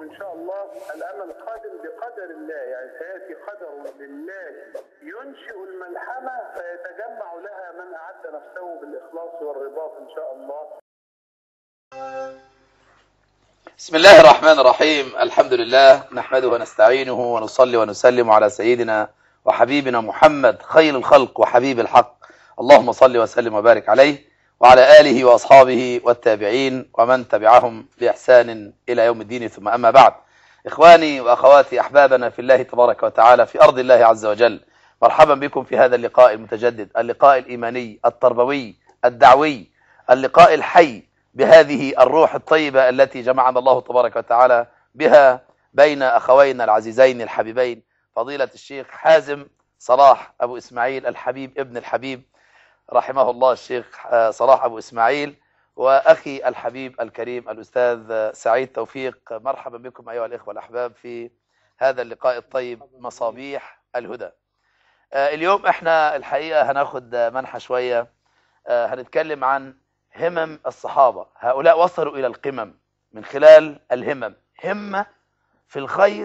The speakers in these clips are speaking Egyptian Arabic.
إن شاء الله الأمل قادم بقدر الله يعني سيأتي قدر لله ينشئ الملحمة فيتجمع لها من أعد نفسه بالإخلاص والرباط إن شاء الله بسم الله الرحمن الرحيم الحمد لله نحمده ونستعينه ونصلي ونسلم على سيدنا وحبيبنا محمد خير الخلق وحبيب الحق اللهم صل وسلم وبارك عليه وعلى آله وأصحابه والتابعين ومن تبعهم بإحسان إلى يوم الدين ثم أما بعد إخواني وأخواتي أحبابنا في الله تبارك وتعالى في أرض الله عز وجل مرحبا بكم في هذا اللقاء المتجدد اللقاء الإيماني التربوي الدعوي اللقاء الحي بهذه الروح الطيبة التي جمعنا الله تبارك وتعالى بها بين أخوينا العزيزين الحبيبين فضيلة الشيخ حازم صلاح أبو إسماعيل الحبيب ابن الحبيب رحمه الله الشيخ صلاح أبو إسماعيل وأخي الحبيب الكريم الأستاذ سعيد توفيق مرحبا بكم أيها الإخوة الأحباب في هذا اللقاء الطيب مصابيح الهدى اليوم احنا الحقيقة هناخد منحة شوية هنتكلم عن همم الصحابة هؤلاء وصلوا إلى القمم من خلال الهمم همة في الخير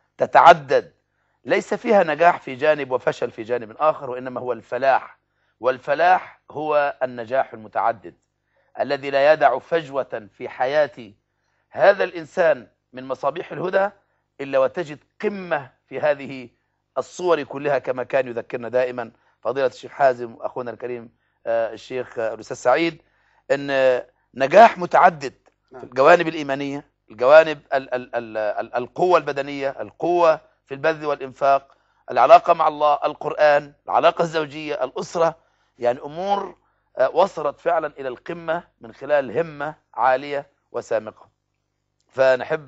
تتعدد ليس فيها نجاح في جانب وفشل في جانب آخر وإنما هو الفلاح والفلاح هو النجاح المتعدد الذي لا يدع فجوة في حياة هذا الإنسان من مصابيح الهدى إلا وتجد قمة في هذه الصور كلها كما كان يذكرنا دائما فضيلة الشيخ حازم وأخونا الكريم الشيخ الأستاذ سعيد أن نجاح متعدد في الجوانب الإيمانية الجوانب ال ال ال ال القوة البدنية القوة في البذل والإنفاق العلاقة مع الله القرآن العلاقة الزوجية الأسرة يعني أمور وصلت فعلا إلى القمة من خلال همة عالية وسامقة فنحب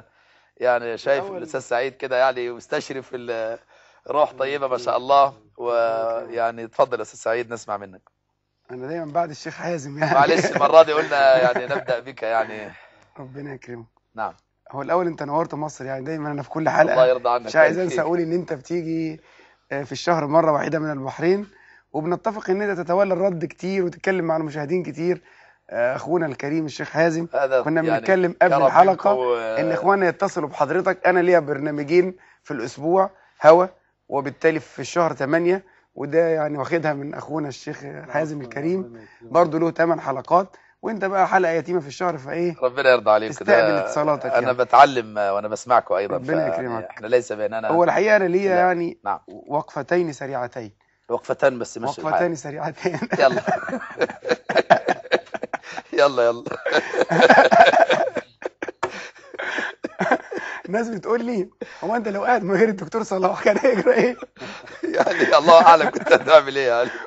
يعني شايف الأستاذ سعيد كده يعني مستشرف روح طيبة ما شاء الله ويعني تفضل يا أستاذ سعيد نسمع منك انا دايما بعد الشيخ حازم يعني معلش المرة دي قلنا يعني نبدأ بك يعني ربنا يكرمك نعم هو الاول انت نورت مصر يعني دايما انا في كل حلقه الله يرضى عنك مش عايز انسى اقول ان انت بتيجي في الشهر مره واحده من البحرين وبنتفق ان انت تتولى الرد كتير وتتكلم مع المشاهدين كتير اخونا الكريم الشيخ حازم هذا كنا يعني بنتكلم قبل كرم الحلقه منكم و- ان اخواننا يتصلوا بحضرتك انا ليا برنامجين في الاسبوع هوا وبالتالي في الشهر 8 وده يعني واخدها من اخونا الشيخ حازم الكريم برضه له 8 حلقات وانت بقى حلقه يتيمه في الشهر فايه ربنا يرضى عليك استقبل ده اتصالاتك انا يعني. بتعلم وانا بسمعكم ايضا ربنا ف- يكرمك. احنا ليس بيننا هو الحقيقه انا ليا لا. يعني نعم وقفتين سريعتين وقفتان بس مش الحال. وقفتين سريعتين يلا يلا يلا الناس بتقول لي هو انت لو قاعد من غير الدكتور صلاح كان هيجرى ايه يعني الله اعلم كنت هتعمل ايه يعني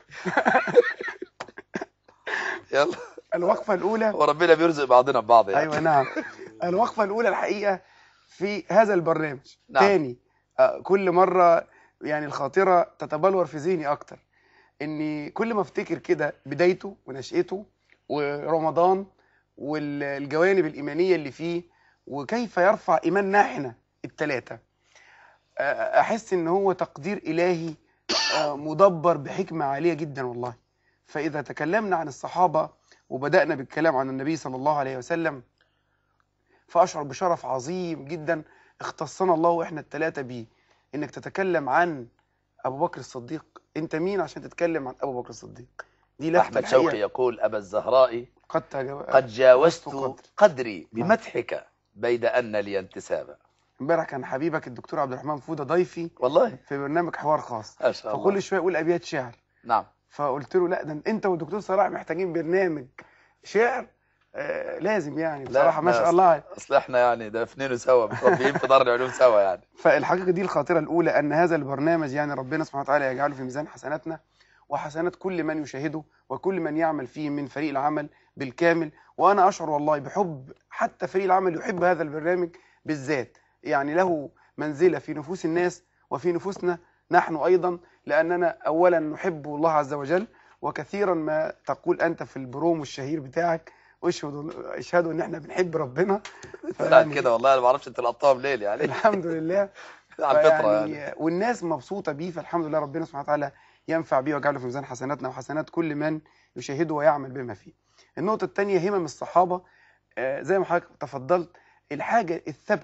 يلا الوقفه الاولى وربنا بيرزق بعضنا ببعض يعني ايوه نعم الوقفه الاولى الحقيقه في هذا البرنامج نعم. تاني آه، كل مره يعني الخاطره تتبلور في ذهني اكتر اني كل ما افتكر كده بدايته ونشأته ورمضان والجوانب الايمانيه اللي فيه وكيف يرفع ايماننا احنا الثلاثه احس ان هو تقدير الهي آه، مدبر بحكمه عاليه جدا والله فاذا تكلمنا عن الصحابه وبدانا بالكلام عن النبي صلى الله عليه وسلم فاشعر بشرف عظيم جدا اختصنا الله واحنا الثلاثه بيه انك تتكلم عن ابو بكر الصديق انت مين عشان تتكلم عن ابو بكر الصديق دي لفته احمد الحقيقة شوقي يقول ابا الزهراء قد تجاو... قد جاوزت قدر. قدري بمدحك بيد ان لي انتسابا امبارح كان حبيبك الدكتور عبد الرحمن فوده ضيفي والله في برنامج حوار خاص ما شاء الله فكل شويه يقول ابيات شعر نعم فقلت له لا ده انت والدكتور صلاح محتاجين برنامج شعر آه لازم يعني لا، بصراحه ما لا، شاء الله اصل احنا يعني دافنين سوا متربيين في دار العلوم سوا يعني فالحقيقه دي الخاطره الاولى ان هذا البرنامج يعني ربنا سبحانه وتعالى يجعله في ميزان حسناتنا وحسنات كل من يشاهده وكل من يعمل فيه من فريق العمل بالكامل وانا اشعر والله بحب حتى فريق العمل يحب هذا البرنامج بالذات يعني له منزله في نفوس الناس وفي نفوسنا نحن ايضا لاننا اولا نحب الله عز وجل وكثيرا ما تقول انت في البرومو الشهير بتاعك اشهدوا اشهدوا ان احنا بنحب ربنا لا فيعني كده والله انا ما اعرفش انت لقطتها منين يعني الحمد لله على الفطره فيعني يعني والناس مبسوطه بيه فالحمد لله ربنا سبحانه وتعالى ينفع بيه ويجعله في ميزان حسناتنا وحسنات كل من يشاهده ويعمل بما فيه. النقطه الثانيه همم الصحابه آه، زي ما حضرتك تفضلت الحاجه الثابته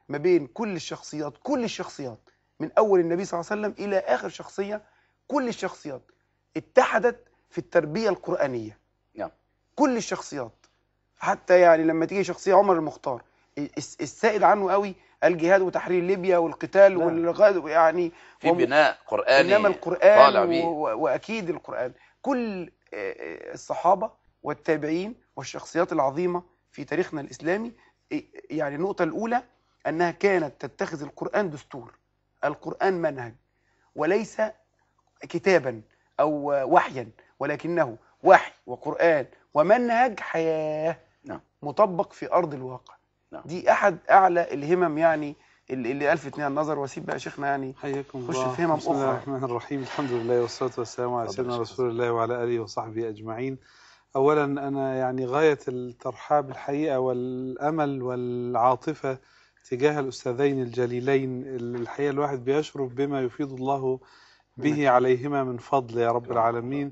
ما بين كل الشخصيات كل الشخصيات من اول النبي صلى الله عليه وسلم الى اخر شخصيه كل الشخصيات اتحدت في التربيه القرانيه نعم. كل الشخصيات حتى يعني لما تيجي شخصيه عمر المختار الس- السائد عنه قوي الجهاد وتحرير ليبيا والقتال نعم. والغزو يعني في وم- بناء قرآني انما القران طالع بيه. و... و... واكيد القران كل آه، آه، الصحابه والتابعين والشخصيات العظيمه في تاريخنا الاسلامي آه، يعني النقطه الاولى انها كانت تتخذ القران دستور القران منهج وليس كتابا او آه، وحيا ولكنه وحي وقران ومنهج حياه نعم. مطبق في ارض الواقع نعم. دي احد اعلى الهمم يعني اللي اللي الفتني النظر واسيب بقى شيخنا يعني حياكم خش الله في همم بسم الله أخرى. الرحمن الرحيم الحمد لله والصلاة والسلام على تفضل سيدنا يا شيخ رسول الله وعلى آله وصحبه أجمعين أولا أنا يعني غاية الترحاب الحقيقة والأمل والعاطفة تجاه الأستاذين الجليلين اللي الحقيقة الواحد بيشرف بما يفيض الله به عليهما من فضل يا رب العالمين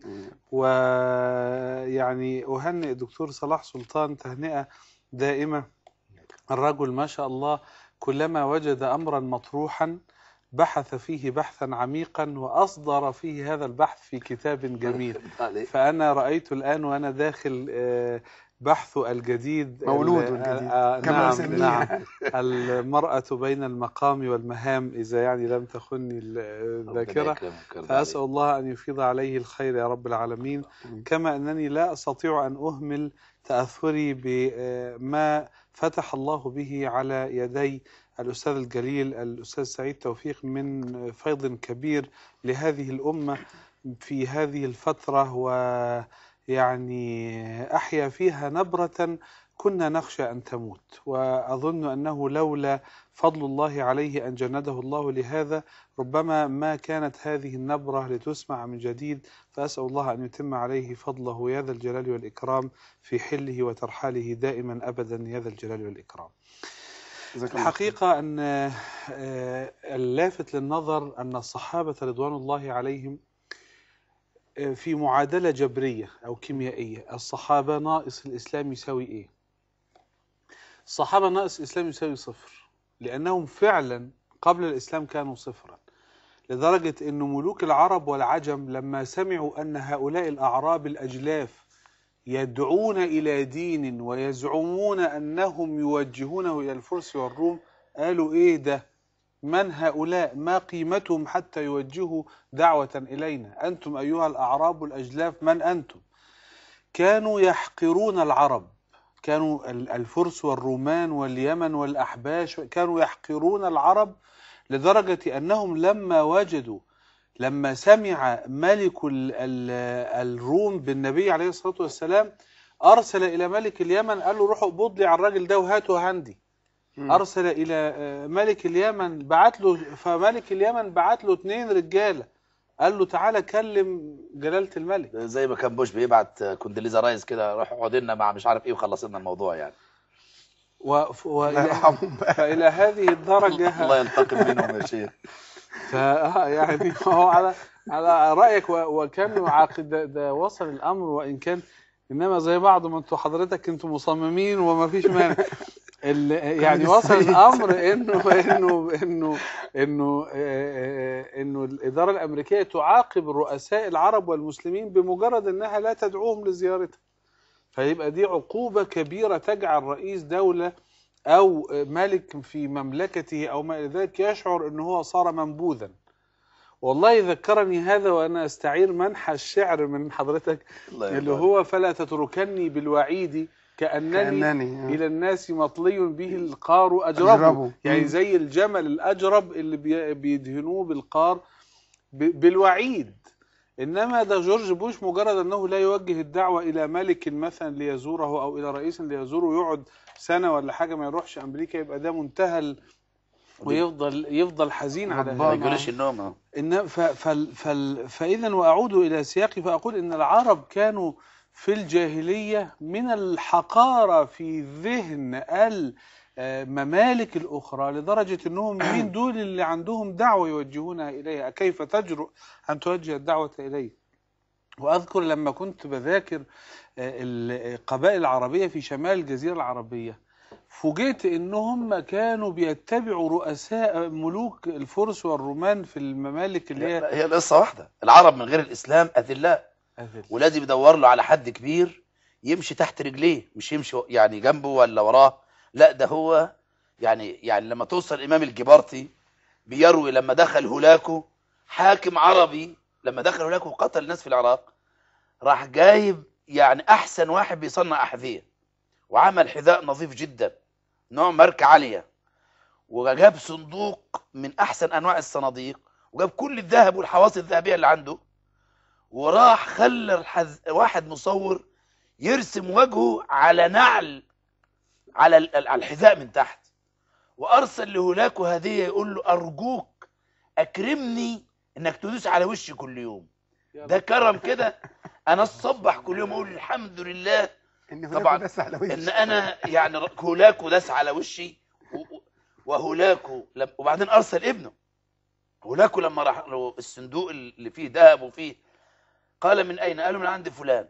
ويعني أهنئ الدكتور صلاح سلطان تهنئة دائمة الرجل ما شاء الله كلما وجد أمرا مطروحا بحث فيه بحثا عميقا وأصدر فيه هذا البحث في كتاب جميل عليك. فأنا رأيت الآن وأنا داخل آه، بحثه الجديد مولود ال- الجديد. آه، كما نعم يسميه. نعم المرأة بين المقام والمهام إذا يعني لم تخني ال- ربنا الذاكرة يكرمك ويرضى فأسأل عليك. الله أن يفيض عليه الخير يا رب العالمين كما أنني لا أستطيع أن أهمل تأثري بما فتح الله به على يدي الأستاذ الجليل الأستاذ سعيد توفيق من فيض كبير لهذه الأمة في هذه الفترة ويعني أحيا فيها نبرة كنا نخشى أن تموت وأظن أنه لولا فضل الله عليه أن جنده الله لهذا ربما ما كانت هذه النبرة لتسمع من جديد فأسأل الله أن يتم عليه فضله يا ذا الجلال والإكرام في حله وترحاله دائما أبدا يا ذا الجلال والإكرام جزاك الله خير. الحقيقة أن آه، اللافت للنظر أن الصحابة رضوان الله عليهم آه، في معادلة جبرية أو كيميائية الصحابة ناقص الإسلام يساوي إيه الصحابة ناقص الإسلام يساوي صفر لأنهم فعلا قبل الإسلام كانوا صفرا لدرجة أن ملوك العرب والعجم لما سمعوا أن هؤلاء الأعراب الأجلاف يدعون إلى دين ويزعمون أنهم يوجهونه إلى الفرس والروم قالوا إيه ده من هؤلاء ما قيمتهم حتى يوجهوا دعوة إلينا أنتم أيها الأعراب الأجلاف من أنتم كانوا يحقرون العرب كانوا ال- الفرس والرومان واليمن والأحباش كانوا يحقرون العرب لدرجة أنهم لما وجدوا لما سمع ملك ال ال الروم بالنبي عليه الصلاة والسلام أرسل إلى ملك اليمن قال له روحوا اقبض لي على الراجل ده وهاته عندي مم. أرسل إلى آه، ملك اليمن بعت له فملك اليمن بعت له اتنين رجالة قال له تعالى كلم جلالة الملك زي ما كان بوش بيبعت كوندليزا رايس كده روح اقعد لنا مع مش عارف ايه وخلص لنا الموضوع يعني و... الله وإلى... يرحمهم بقى. فإلى هذه الدرجة الله ينتقم منهم يا شيخ ف يعني هو على على رايك و- وكان عاقد ده, ده وصل الامر وان كان انما زي بعض ما انتوا حضرتك انتوا مصممين وما فيش مانع ال- يعني وصل السيد. الامر انه انه انه انه آه، آه، انه الاداره الامريكيه تعاقب رؤساء العرب والمسلمين بمجرد انها لا تدعوهم لزيارتها فيبقى دي عقوبه كبيره تجعل رئيس دوله او ملك في مملكته او ما الى ذلك يشعر ان هو صار منبوذا والله ذكرني هذا وانا استعير منحى الشعر من حضرتك الله اللي يرضى هو فلا تتركني بالوعيد كانني, كأنني الى الناس مطلي به القار اجربه أجربه. يعني مم. زي الجمل الاجرب اللي بي- بيدهنوه بالقار ب- بالوعيد انما ده جورج بوش مجرد انه لا يوجه الدعوه الى ملك مثلا ليزوره او الى رئيس ليزوره يقعد سنه ولا حاجه ما يروحش امريكا يبقى ده منتهى ال- ويفضل يفضل حزين على ربنا ما هذا يجوليش النوم أهو. إن ف فال فال فإذا وأعود إلى سياقي فأقول إن العرب كانوا في الجاهلية من الحقارة في ذهن الممالك الأخرى لدرجة أنهم مين دول اللي عندهم دعوة يوجهونها إليها كيف تجرؤ أن توجه الدعوة إليه وأذكر لما كنت بذاكر آه، القبائل العربية في شمال الجزيرة العربية فوجئت ان هم كانوا بيتبعوا رؤساء ملوك الفرس والرومان في الممالك اللي هي هي القصه واحده العرب من غير الاسلام اذلاء أذل. ولازم يدور له على حد كبير يمشي تحت رجليه مش يمشي يعني جنبه ولا وراه لا ده هو يعني يعني لما توصل الامام الجبارتي بيروي لما دخل هولاكو حاكم عربي لما دخل هولاكو وقتل الناس في العراق راح جايب يعني احسن واحد بيصنع احذيه وعمل حذاء نظيف جدا نوع ماركه عاليه وجاب صندوق من احسن انواع الصناديق وجاب كل الذهب والحواس الذهبيه اللي عنده وراح خلى الحز... واحد مصور يرسم وجهه على نعل على ال- على الحذاء من تحت وارسل لهولاكو هديه يقول له ارجوك اكرمني انك تدوس على وشي كل يوم ده كرم كده انا الصبح كل يوم اقول الحمد لله ان طبعاً. طبعا بس على وجهي ان انا يعني ر- هولاكو داس على وشي و- و- وهولاكو لم وبعدين ارسل ابنه هولاكو لما راح له الصندوق اللي فيه ذهب وفيه قال من اين قالوا من عند فلان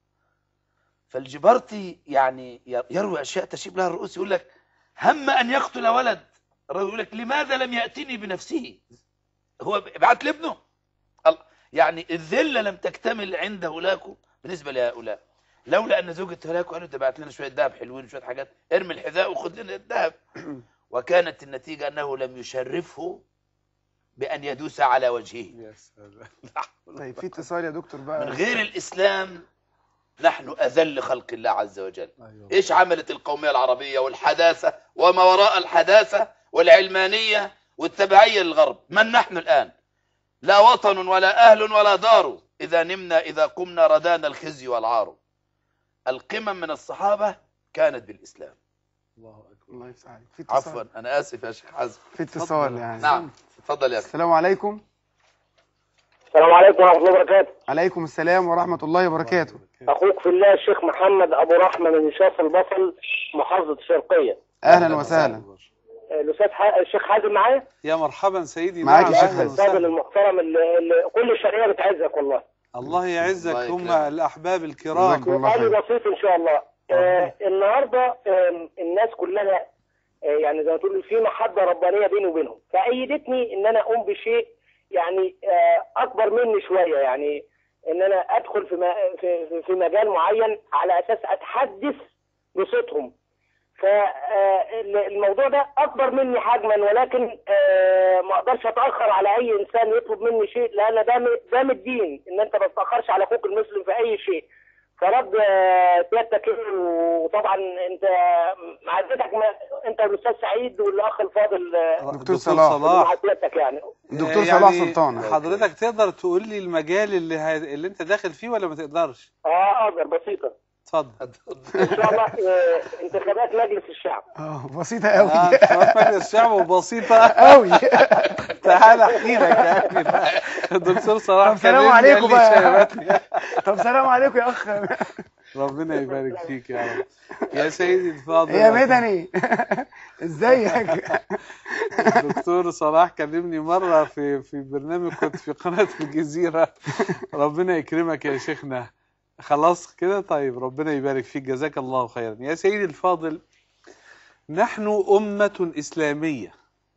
فالجبرتي يعني ي- يروي اشياء تشيب لها الرؤوس يقول لك هم ان يقتل ولد الرجل يقول لك لماذا لم ياتني بنفسه هو بعت لابنه ال- يعني الذله لم تكتمل عند هولاكو بالنسبه لهؤلاء لولا ان زوجة هولاكو قالوا انت بعت لنا شويه ذهب حلوين وشويه حاجات ارمي الحذاء وخد لنا الذهب وكانت النتيجه انه لم يشرفه بان يدوس على وجهه يا سلام طيب في اتصال يا دكتور بقى من غير الاسلام نحن اذل خلق الله عز وجل أيوة. ايش عملت القوميه العربيه والحداثه وما وراء الحداثه والعلمانيه والتبعيه للغرب من نحن الان لا وطن ولا اهل ولا دار اذا نمنا اذا قمنا ردانا الخزي والعار القمم من الصحابه كانت بالاسلام الله اكبر الله يفتح عليك في اتصال عفوا انا اسف يا شيخ حزم في اتصال يعني نعم تفضل يا اخي السلام عليكم السلام عليكم ورحمة الله وبركاته عليكم السلام ورحمة الله وبركاته أخوك في الله الشيخ محمد أبو رحمة من شاف البصل محافظة الشرقية أهلا وسهلا آه، الأستاذ ح- الشيخ حازم معايا يا مرحبا سيدي معاك نعم يا شيخ أهلا حازم. الراجل وسهلا المحترم اللي, اللي كل الشرقية بتعزك والله الله يعزك الله هم يكرمك. الأحباب جزاكم الكرام الله سؤالي خير بسيط إن شاء الله آه النهاردة آم، الناس كلها آه يعني زي ما تقول في محبة ربانية بيني وبينهم فأيدتني إن أنا أقوم بشيء يعني آه أكبر مني شوية يعني إن أنا أدخل في ما- في في- في مجال معين على أساس أتحدث بصوتهم فالموضوع ده اكبر مني حجما ولكن آه، ما اقدرش اتاخر على اي انسان يطلب مني شيء لان ده م- ده من الدين ان انت ما تتاخرش على اخوك المسلم في اي شيء فرد آه، سيادتك إيه؟ وطبعا انت معزتك ما- انت والاستاذ سعيد والاخ الفاضل آه، دكتور صلاح. مع سيادتك يعني دكتور آه، صلاح يعني سلطان حضرتك تقدر تقول لي المجال اللي ه... اللي انت داخل فيه ولا ما تقدرش اه اقدر بسيطه اتفضل ان شاء الله آه، انتخابات مجلس الشعب اه بسيطة قوي اه انتخابات مجلس الشعب بسيطة قوي تعال احكي لك يعني الدكتور صلاح طب سلام كلمني عليكم قال لي بقى. شهواتني. طب سلام عليكم يا اخ ربنا يبارك فيك يا رب يا سيدي الفاضل يا مدني ازيك الدكتور صلاح كلمني مرة في في برنامج كنت في قناة الجزيرة ربنا يكرمك يا شيخنا خلاص كده طيب ربنا يبارك فيك جزاك الله خيرا يا سيدي الفاضل نحن أمة إسلامية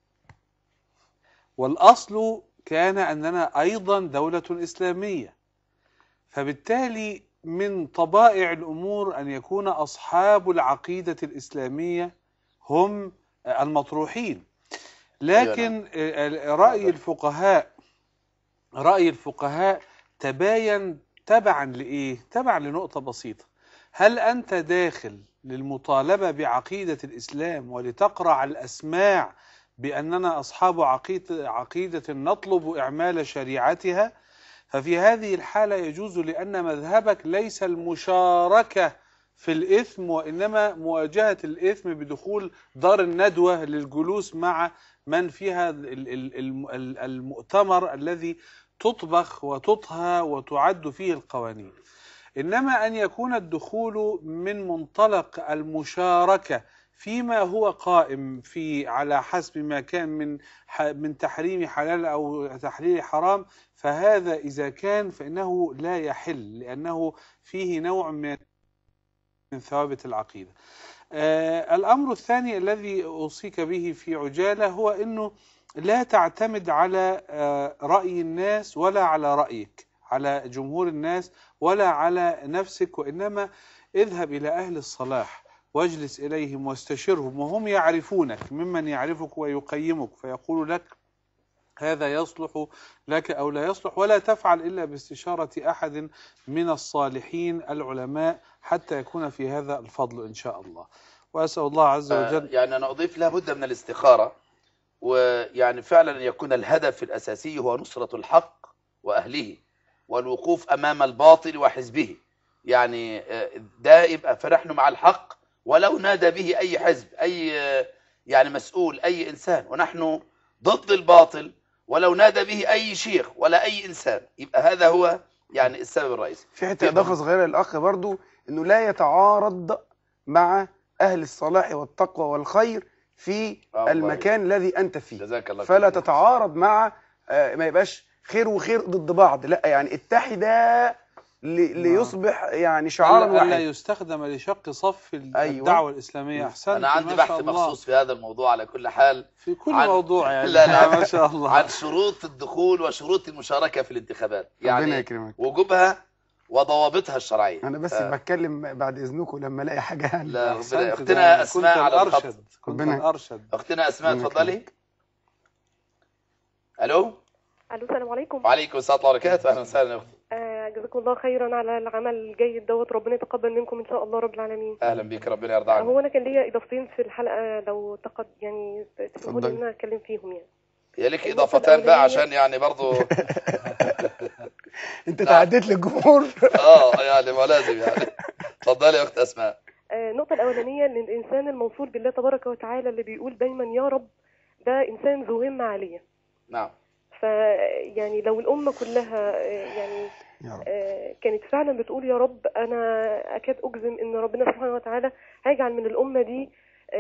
والأصل كان أننا أيضا دولة إسلامية فبالتالي من طبائع الأمور أن يكون أصحاب العقيدة الإسلامية هم المطروحين لكن رأي الفقهاء رأي الفقهاء تباين تبعا لإيه؟ تبعا لنقطة بسيطة هل أنت داخل للمطالبة بعقيدة الإسلام ولتقرع الأسماع بأننا أصحاب عقيدة, عقيدة نطلب إعمال شريعتها ففي هذه الحالة يجوز لأن مذهبك ليس المشاركة في الإثم وإنما مواجهة الإثم بدخول دار الندوة للجلوس مع من فيها ال- ال- ال- ال- المؤتمر الذي تطبخ وتطهى وتعد فيه القوانين إنما أن يكون الدخول من منطلق المشاركة فيما هو قائم في على حسب ما كان من ح- من تحريم حلال أو تحليل حرام فهذا إذا كان فإنه لا يحل لأنه فيه نوع من من ثوابت العقيدة آه الأمر الثاني الذي أوصيك به في عجالة هو أنه لا تعتمد على آه رأي الناس ولا على رأيك على جمهور الناس ولا على نفسك وإنما اذهب إلى أهل الصلاح واجلس إليهم واستشرهم وهم يعرفونك ممن يعرفك ويقيمك فيقول لك هذا يصلح لك أو لا يصلح ولا تفعل إلا باستشارة أحد من الصالحين العلماء حتى يكون في هذا الفضل إن شاء الله وأسأل الله عز وجل يعني أنا أضيف لابد من الاستخارة ويعني فعلا يكون الهدف الأساسي هو نصرة الحق وأهله والوقوف أمام الباطل وحزبه يعني آه، ده يبقى فنحن مع الحق ولو نادى به أي حزب أي آه، يعني مسؤول أي إنسان ونحن ضد الباطل ولو نادى به أي شيخ ولا أي إنسان يبقى هذا هو يعني السبب الرئيسي في حته اضافه صغيره للاخ برضو انه لا يتعارض مع اهل الصلاح والتقوى والخير في آه، المكان الذي انت فيه جزاك الله فلا خير. تتعارض مع آه، ما يبقاش خير وخير ضد بعض لا يعني اتحدا ل- ليصبح يعني شعارا ألا ألا واحدا يستخدم لشق صف ال- أيوة. الدعوة الإسلامية أحسنت أنا عندي ما بحث شاء الله. مخصوص في هذا الموضوع على كل حال في كل عن- موضوع يعني لا، لا. ما شاء الله عن شروط الدخول وشروط المشاركة في الانتخابات ربنا يعني يكرمك وجوبها وضوابطها الشرعية انا بس آه. بتكلم بعد اذنكم لما الاقي حاجه يعني لا ربنا أحسنت، اختنا ده اسماء كنت على الخط الأرشد كنت ربنا- الأرشد اختنا اسماء ربنا اتفضلي يكرمك. الو الو السلام عليكم وعليكم السلام ورحمه الله وبركاته اهلا وسهلا يا اختي آه جزاكم الله خيرا على العمل الجيد دوت ربنا يتقبل منكم ان شاء الله رب العالمين اهلا بك ربنا يرضى عنك هو انا كان ليا اضافتين في الحلقه لو تقد يعني تسمحوا لي اتفضلي. ان انا اتكلم فيهم يعني هي لك النقطة اضافتان بقى الأولانية- عشان يعني برضو انت تعديت للجمهور اه يعني ما لازم يعني اتفضلي يا اخت اسماء آه، النقطه الاولانيه ان الانسان الموصول بالله تبارك وتعالى اللي بيقول دايما يا رب ده انسان ذو همه عاليه نعم فيعني لو الامه كلها آه، يعني يا رب آه، كانت فعلا بتقول يا رب انا اكاد اجزم ان ربنا سبحانه وتعالى هيجعل من الامه دي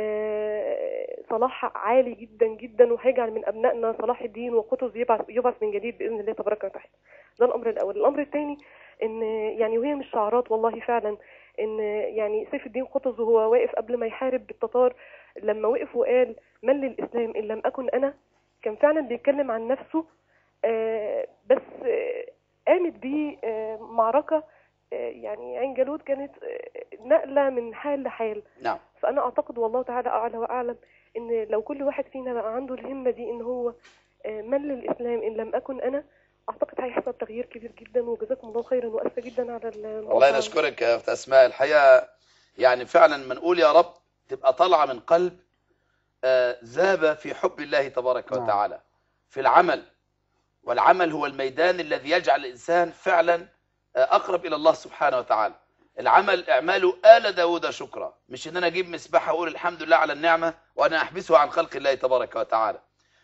آه، صلاح عالي جدا جدا وهيجعل من ابنائنا صلاح الدين وقطز يبعث يبعث من جديد باذن الله تبارك وتعالى ده الامر الاول الامر الثاني ان يعني وهي مش شعارات والله فعلا ان يعني سيف الدين قطز وهو واقف قبل ما يحارب بالتتار لما وقف وقال من للاسلام ان لم اكن انا كان فعلا بيتكلم عن نفسه آه، بس آه، قامت بيه آه، معركة آه، يعني عين جالوت كانت آه، نقلة من حال لحال نعم فأنا أعتقد والله تعالى أعلى وأعلم إن لو كل واحد فينا بقى عنده الهمة دي إن هو آه، من للإسلام إن لم أكن أنا أعتقد هيحصل تغيير كبير جدا وجزاكم الله خيرا وأسفة جدا على الموضوع والله نشكرك يا اخت اسماء الحقيقه يعني فعلا ما نقول يا رب تبقى طالعه من قلب آه، ذاب في حب الله تبارك نعم. وتعالى في العمل والعمل هو الميدان الذي يجعل الانسان فعلا آه، اقرب الى الله سبحانه وتعالى العمل اعماله آل داود شكرا مش ان انا اجيب مسبحه واقول الحمد لله على النعمه وانا احبسه عن خلق الله تبارك وتعالى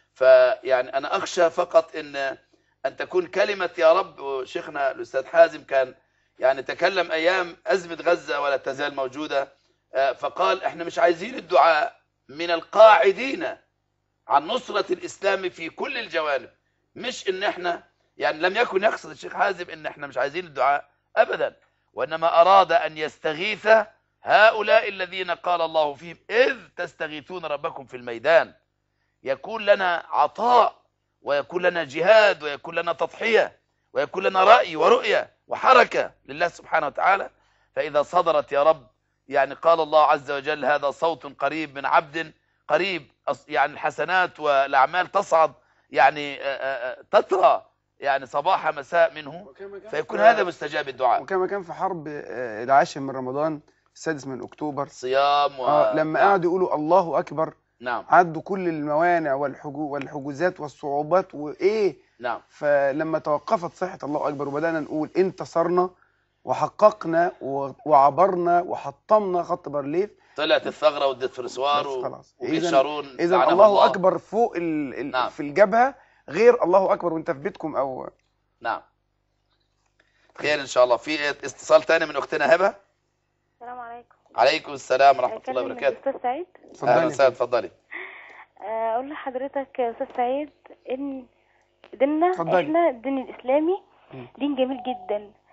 فيعني انا اخشى فقط ان ان تكون كلمه يا رب وشيخنا الاستاذ حازم كان يعني تكلم ايام ازمه غزه ولا تزال موجوده آه، فقال احنا مش عايزين الدعاء من القاعدين عن نصره الاسلام في كل الجوانب مش ان احنا يعني لم يكن يقصد الشيخ حازم ان احنا مش عايزين الدعاء ابدا وانما اراد ان يستغيث هؤلاء الذين قال الله فيهم اذ تستغيثون ربكم في الميدان يكون لنا عطاء ويكون لنا جهاد ويكون لنا تضحيه ويكون لنا راي ورؤيه وحركه لله سبحانه وتعالى فاذا صدرت يا رب يعني قال الله عز وجل هذا صوت قريب من عبد قريب أص- يعني الحسنات والاعمال تصعد يعني آه، آه، آه، تترى يعني صباح مساء منه فيكون هذا مستجاب الدعاء وكما كان في حرب آه، العاشر من رمضان السادس من اكتوبر صيام و... آه لما نعم. قعدوا يقولوا الله اكبر نعم عدوا كل الموانع والحجو والحجوزات والصعوبات وايه نعم فلما توقفت صحة الله أكبر وبدأنا نقول انتصرنا وحققنا و- وعبرنا وحطمنا خط بارليف طلعت الثغره والدفرسوار بس و... خلاص. وفي إذن- شارون إذا لعنه الله, أكبر فوق ال... ال... نعم. في الجبهة غير الله أكبر وأنت في بيتكم أو نعم خير ان شاء الله في اتصال تاني من اختنا هبه السلام عليكم عليكم السلام ورحمه الله أكلم وبركاته الأستاذ سعيد اهلا اتفضلي وسهلا اتفضلي آه، أقول لحضرتك يا أستاذ سعيد إن ديننا اتفضلي. إحنا الدين الإسلامي مم. دين جميل جدا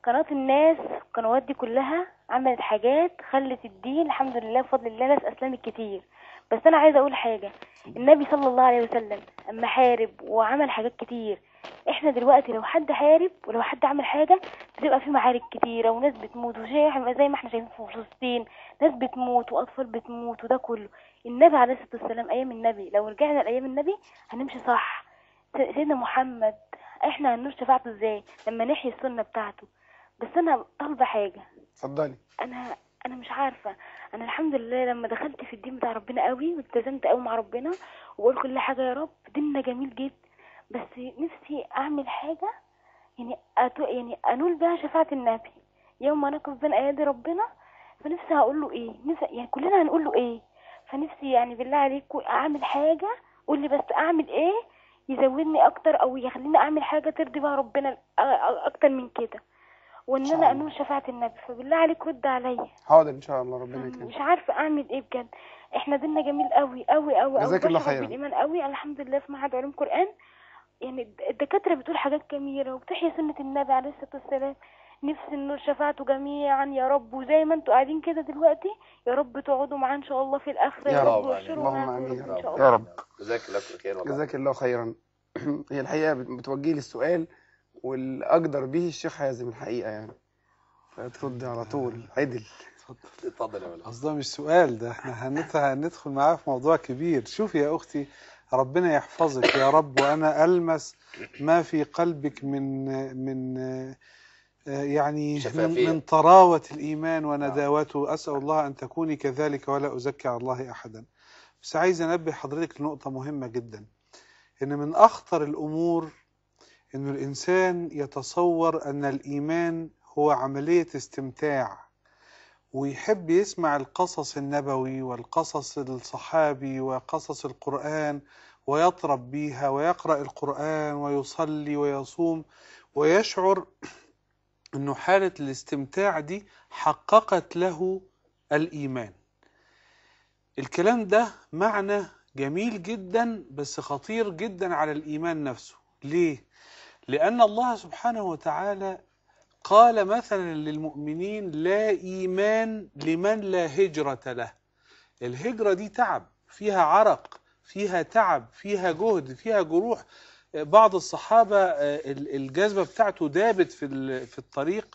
قناة الناس القنوات دي كلها عملت حاجات خلت الدين الحمد لله بفضل الله ناس أسلمت كتير بس أنا عايزة أقول حاجة النبي صلى الله عليه وسلم أما حارب وعمل حاجات كتير احنا دلوقتي لو حد حارب ولو حد عمل حاجة بتبقى في معارك كتيرة وناس بتموت وشيء زي ما احنا شايفين في فلسطين ناس بتموت وأطفال بتموت وده كله النبي عليه الصلاة والسلام أيام النبي لو رجعنا لأيام النبي هنمشي صح س- سيدنا محمد احنا هننور شفاعته ازاي لما نحيي السنة بتاعته بس انا طالبة حاجة اتفضلي انا انا مش عارفة انا الحمد لله لما دخلت في الدين بتاع ربنا قوي والتزمت قوي مع ربنا وبقول كل حاجة يا رب ديننا جميل جدا بس نفسي اعمل حاجة يعني أتو يعني انول بها شفاعة النبي يوم ما نقف بين ايادي ربنا فنفسي هقول له ايه نفسي يعني كلنا هنقول له ايه فنفسي يعني بالله عليكم اعمل حاجة قول لي بس اعمل ايه يزودني اكتر او يخليني اعمل حاجة ترضي بها ربنا أ- أ- اكتر من كده وان شاء انا الله. انول شفاعة النبي فبالله عليك رد عليا حاضر ان شاء الله ربنا مش يكرمك عارفه اعمل ايه بجد احنا ديننا جميل قوي قوي قوي قوي جزاك الله بشرف خيرا. بالايمان قوي الحمد لله في معهد علوم قران يعني الد- الدكاتره بتقول حاجات جميله وبتحيي سنه النبي عليه الصلاه والسلام نفسي انه شفاعته جميعا يا رب وزي ما انتوا قاعدين كده دلوقتي يا رب تقعدوا معاه ان شاء الله في الاخره يا يا رب. رب وابشروا اللهم معاه آمين ان يا شاء رب. الله يا رب جزاك الله كل خير والله جزاك الله خيرا هي الحقيقه بت- بتوجهي لي السؤال والاقدر به الشيخ حازم الحقيقه يعني فترد على طول عدل اتفضل اتفضل يا مولانا قصده مش سؤال ده احنا هنت- هندخل معاه في موضوع كبير شوفي يا اختي ربنا يحفظك يا رب وانا المس ما في قلبك من من آه، يعني من, شفافية. من طراوة الإيمان ونداوته أسأل الله أن تكوني كذلك ولا أزكي على الله أحدا بس عايز أنبه حضرتك لنقطة مهمة جدا إن من أخطر الأمور إن الإنسان يتصور أن الإيمان هو عملية استمتاع ويحب يسمع القصص النبوي والقصص الصحابي وقصص القرآن ويطرب بيها ويقرأ القرآن ويصلي ويصوم ويشعر أنه حالة الاستمتاع دي حققت له الإيمان الكلام ده معنى جميل جدا بس خطير جدا على الإيمان نفسه ليه؟ لأن الله سبحانه وتعالى قال مثلا للمؤمنين لا إيمان لمن لا هجرة له الهجرة دي تعب فيها عرق فيها تعب فيها جهد فيها جروح بعض الصحابة آه، ال- الجذبة بتاعته دابت في ال- في الطريق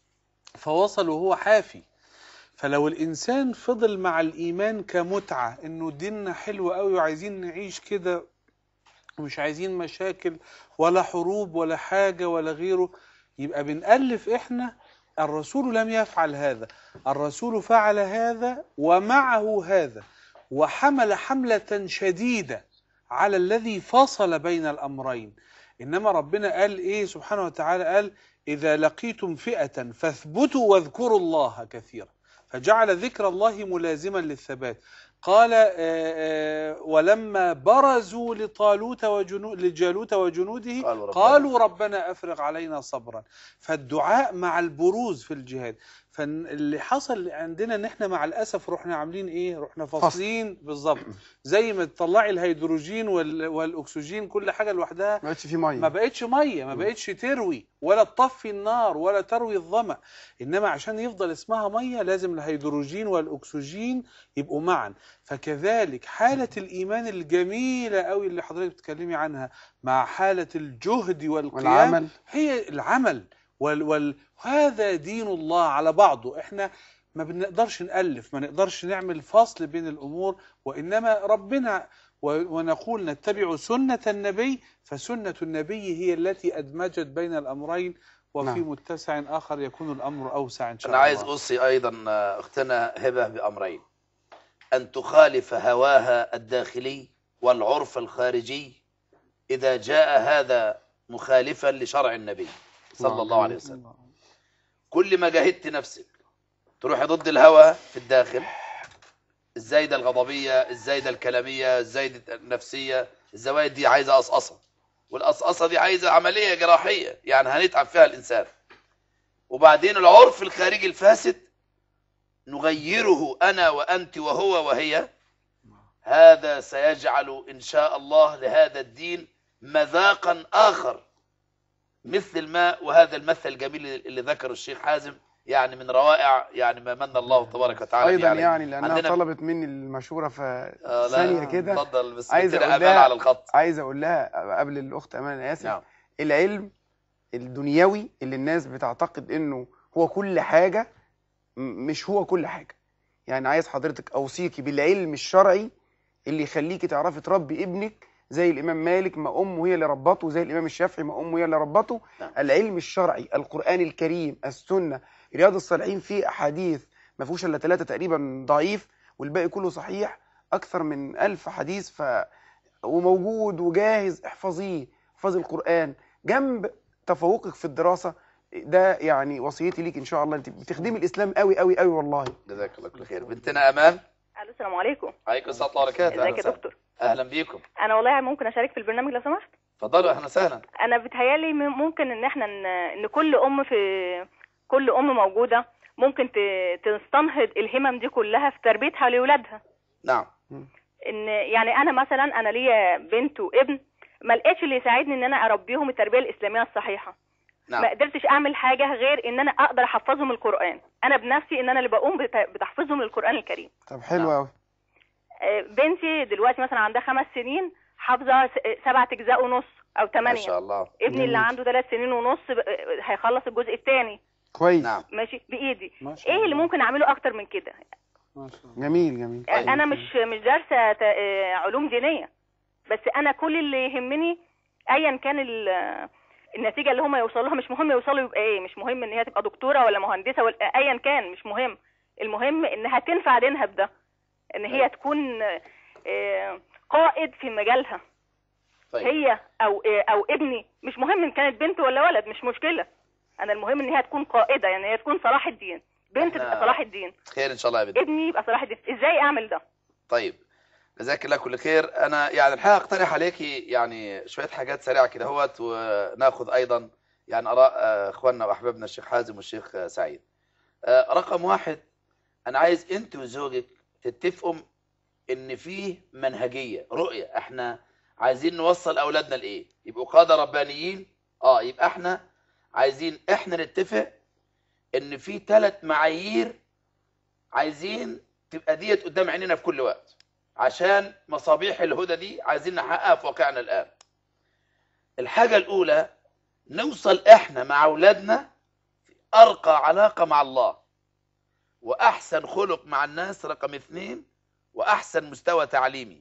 فوصل وهو حافي فلو الإنسان فضل مع الإيمان كمتعة إنه ديننا حلو قوي وعايزين نعيش كده ومش عايزين مشاكل ولا حروب ولا حاجة ولا غيره يبقى بنألف إحنا الرسول لم يفعل هذا الرسول فعل هذا ومعه هذا وحمل حملة شديدة على الذي فصل بين الأمرين إنما ربنا قال إيه سبحانه وتعالى قال إذا لقيتم فئة فاثبتوا واذكروا الله كثيرا فجعل ذكر الله ملازما للثبات قال آه، آه، ولما برزوا لطالوت وجنود لجالوت وجنوده قالوا ربنا. قالوا ربنا افرغ علينا صبرا فالدعاء مع البروز في الجهاد فاللي حصل عندنا ان احنا مع الاسف رحنا عاملين ايه رحنا فاصلين بالظبط زي ما تطلعي الهيدروجين وال- والاكسجين كل حاجه لوحدها ما بقتش في ميه ما بقتش ميه ما بقتش تروي ولا تطفي النار ولا تروي الظمأ انما عشان يفضل اسمها ميه لازم الهيدروجين والاكسجين يبقوا معا فكذلك حاله الايمان الجميله قوي اللي حضرتك بتتكلمي عنها مع حاله الجهد والقيام والعمل هي العمل وال وال هذا دين الله على بعضه احنا ما بنقدرش نألف ما نقدرش نعمل فصل بين الأمور وإنما ربنا و- ونقول نتبع سنة النبي فسنة النبي هي التي أدمجت بين الأمرين وفي نعم. متسع آخر يكون الأمر أوسع إن شاء أنا الله عايز أوصي أيضا أختنا هبة بأمرين أن تخالف هواها الداخلي والعرف الخارجي إذا جاء هذا مخالفا لشرع النبي صلى الله عليه وسلم كل ما جاهدت نفسك تروحي ضد الهوى في الداخل الزايدة الغضبية الزايدة الكلامية الزايدة النفسية الزوايد دي عايزة قصقصة والقصقصة دي عايزة عملية جراحية يعني هنتعب فيها الإنسان وبعدين العرف الخارجي الفاسد نغيره أنا وأنت وهو وهي هذا سيجعل إن شاء الله لهذا الدين مذاقا آخر مثل الماء وهذا المثل الجميل اللي ذكره الشيخ حازم يعني من روائع يعني ما من الله تبارك وتعالى به ايضا عليه. يعني لانها عندنا- طلبت مني المشوره آه، في لا، ثانيه كده اتفضل بس عايز عايز أقول امان لها- على الخط عايز اقول لها قبل الاخت امان انا اسف نعم العلم الدنيوي اللي الناس بتعتقد انه هو كل حاجه م- مش هو كل حاجه يعني عايز حضرتك اوصيكي بالعلم الشرعي اللي يخليكي تعرفي تربي ابنك زي الامام مالك ما امه هي اللي ربته زي الامام الشافعي ما امه هي اللي ربته نعم. العلم الشرعي القران الكريم السنه رياض الصالحين فيه احاديث ما فيهوش الا ثلاثه تقريبا ضعيف والباقي كله صحيح اكثر من ألف حديث ف وموجود وجاهز احفظيه احفظي القران جنب تفوقك في الدراسه ده يعني وصيتي ليك ان شاء الله انت بتخدمي الاسلام قوي قوي قوي والله جزاك الله كل خير بنتنا امان الو السلام عليكم عليكم السلام ورحمه الله وبركاته أهلا ازيك يا وسهلا. دكتور اهلا بيكم انا والله ممكن اشارك في البرنامج لو سمحت اتفضلوا اهلا وسهلا انا بتهيالي م- ممكن ان احنا ن- ان كل ام في كل ام موجوده ممكن ت- تستنهض الهمم دي كلها في تربيتها لاولادها نعم ان يعني انا مثلا انا ليا بنت وابن ما لقيتش اللي يساعدني ان انا اربيهم التربيه الاسلاميه الصحيحه ما نعم قدرتش اعمل حاجه غير ان انا اقدر احفظهم القران انا بنفسي ان انا اللي بقوم بت- بتحفيظهم للقران الكريم طب حلو نعم. قوي آه، بنتي دلوقتي مثلا عندها خمس سنين حافظه س- سبعة اجزاء ونص او ما ثمانية شاء الله ابني اللي جميل. عنده ثلاث سنين ونص ب- آه، هيخلص الجزء الثاني كويس نعم ماشي بايدي ما شاء ايه اللي الله. ممكن اعمله اكتر من كده ما شاء الله جميل جميل آه، انا مش مش دارسه ت- آه، علوم دينيه بس انا كل اللي يهمني ايا كان ال- آه، النتيجه اللي هم يوصلوا لها مش مهم يوصلوا يبقى ايه مش مهم ان هي تبقى دكتوره ولا مهندسه ولا ايا كان مش مهم المهم انها تنفع دينها بده ان هي تكون آه، قائد في مجالها طيب هي او او ابني مش مهم ان كانت بنت ولا ولد مش مشكله انا المهم ان هي تكون قائده يعني هي تكون صلاح الدين بنت إحنا- تبقى صلاح الدين خير ان شاء الله يا بنتي ابني يبقى صلاح الدين ازاي اعمل ده طيب جزاك الله كل خير انا يعني الحقيقه اقترح عليكي يعني شويه حاجات سريعه كده اهوت وناخذ ايضا يعني اراء آه، اخواننا واحبابنا الشيخ حازم والشيخ آه، سعيد آه، رقم واحد انا عايز انت وزوجك تتفقوا ان فيه منهجيه رؤيه احنا عايزين نوصل اولادنا لايه يبقوا قاده ربانيين اه يبقى احنا عايزين احنا نتفق ان في ثلاث معايير عايزين تبقى ديت قدام عينينا في كل وقت عشان مصابيح الهدى دي عايزين نحققها في واقعنا الآن الحاجة الأولى نوصل إحنا مع أولادنا في أرقى علاقة مع الله وأحسن خلق مع الناس رقم اثنين وأحسن مستوى تعليمي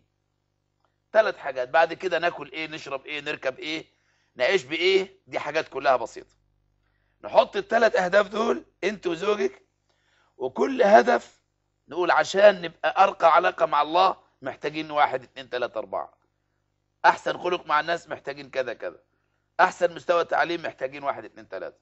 ثلاث حاجات بعد كده ناكل إيه نشرب إيه نركب إيه نعيش بإيه دي حاجات كلها بسيطة نحط الثلاث أهداف دول أنت وزوجك وكل هدف نقول عشان نبقى أرقى علاقة مع الله محتاجين واحد اتنين تلاتة أربعة أحسن خلق مع الناس محتاجين كذا كذا أحسن مستوى تعليم محتاجين واحد اتنين تلاتة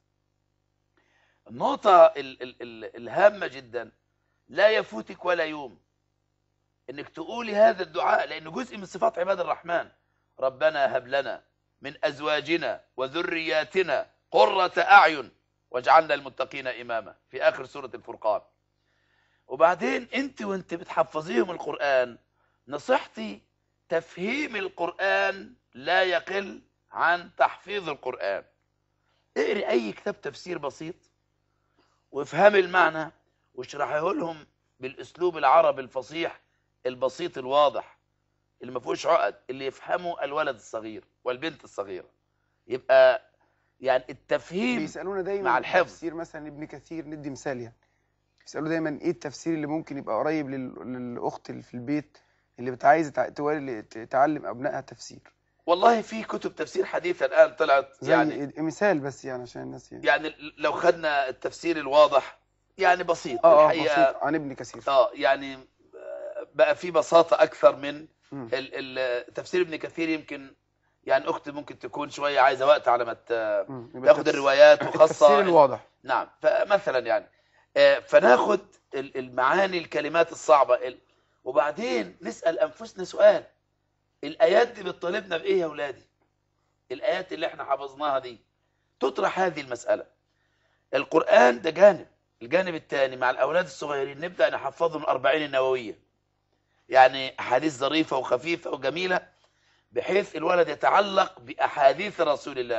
النقطة ال ال ال الهامة جدا لا يفوتك ولا يوم انك تقولي هذا الدعاء لانه جزء من صفات عباد الرحمن ربنا هب لنا من ازواجنا وذرياتنا قرة اعين واجعلنا المتقين اماما في اخر سورة الفرقان وبعدين انت وانت بتحفظيهم القرآن نصيحتي تفهيم القرآن لا يقل عن تحفيظ القرآن اقري اي كتاب تفسير بسيط وافهمي المعنى واشرحيه لهم بالاسلوب العربي الفصيح البسيط الواضح اللي ما فيهوش عقد اللي يفهمه الولد الصغير والبنت الصغيرة يبقى يعني التفهيم بيسالونا دايما مع في الحفظ. تفسير مثلا ابن كثير ندي مثال يعني بيسالوا دايما ايه التفسير اللي ممكن يبقى قريب لل- للاخت اللي في البيت اللي بتعايزه تع- تولي- ت- تعلم ابنائها تفسير والله في كتب تفسير حديثة الآن طلعت زي يعني يعني مثال بس يعني عشان الناس يعني يعني لو خدنا التفسير الواضح يعني بسيط اه اه الحقيقة بسيط عن ابن كثير اه يعني آه، بقى في بساطة أكثر من مم. ال- ال- تفسير ابن كثير يمكن يعني أختي ممكن تكون شوية عايزة وقت على ما ت- مم. يبقى تاخد التفس- الروايات التفسير وخاصة الواضح نعم فمثلا يعني آه، فناخد ال- المعاني الكلمات الصعبة ال- وبعدين نسأل أنفسنا سؤال الآيات دي بتطالبنا بإيه يا أولادي الآيات اللي احنا حفظناها دي تطرح هذه المسألة القرآن ده جانب الجانب الثاني مع الأولاد الصغيرين نبدأ نحفظهم الأربعين النووية يعني أحاديث ظريفة وخفيفة وجميلة بحيث الولد يتعلق بأحاديث رسول الله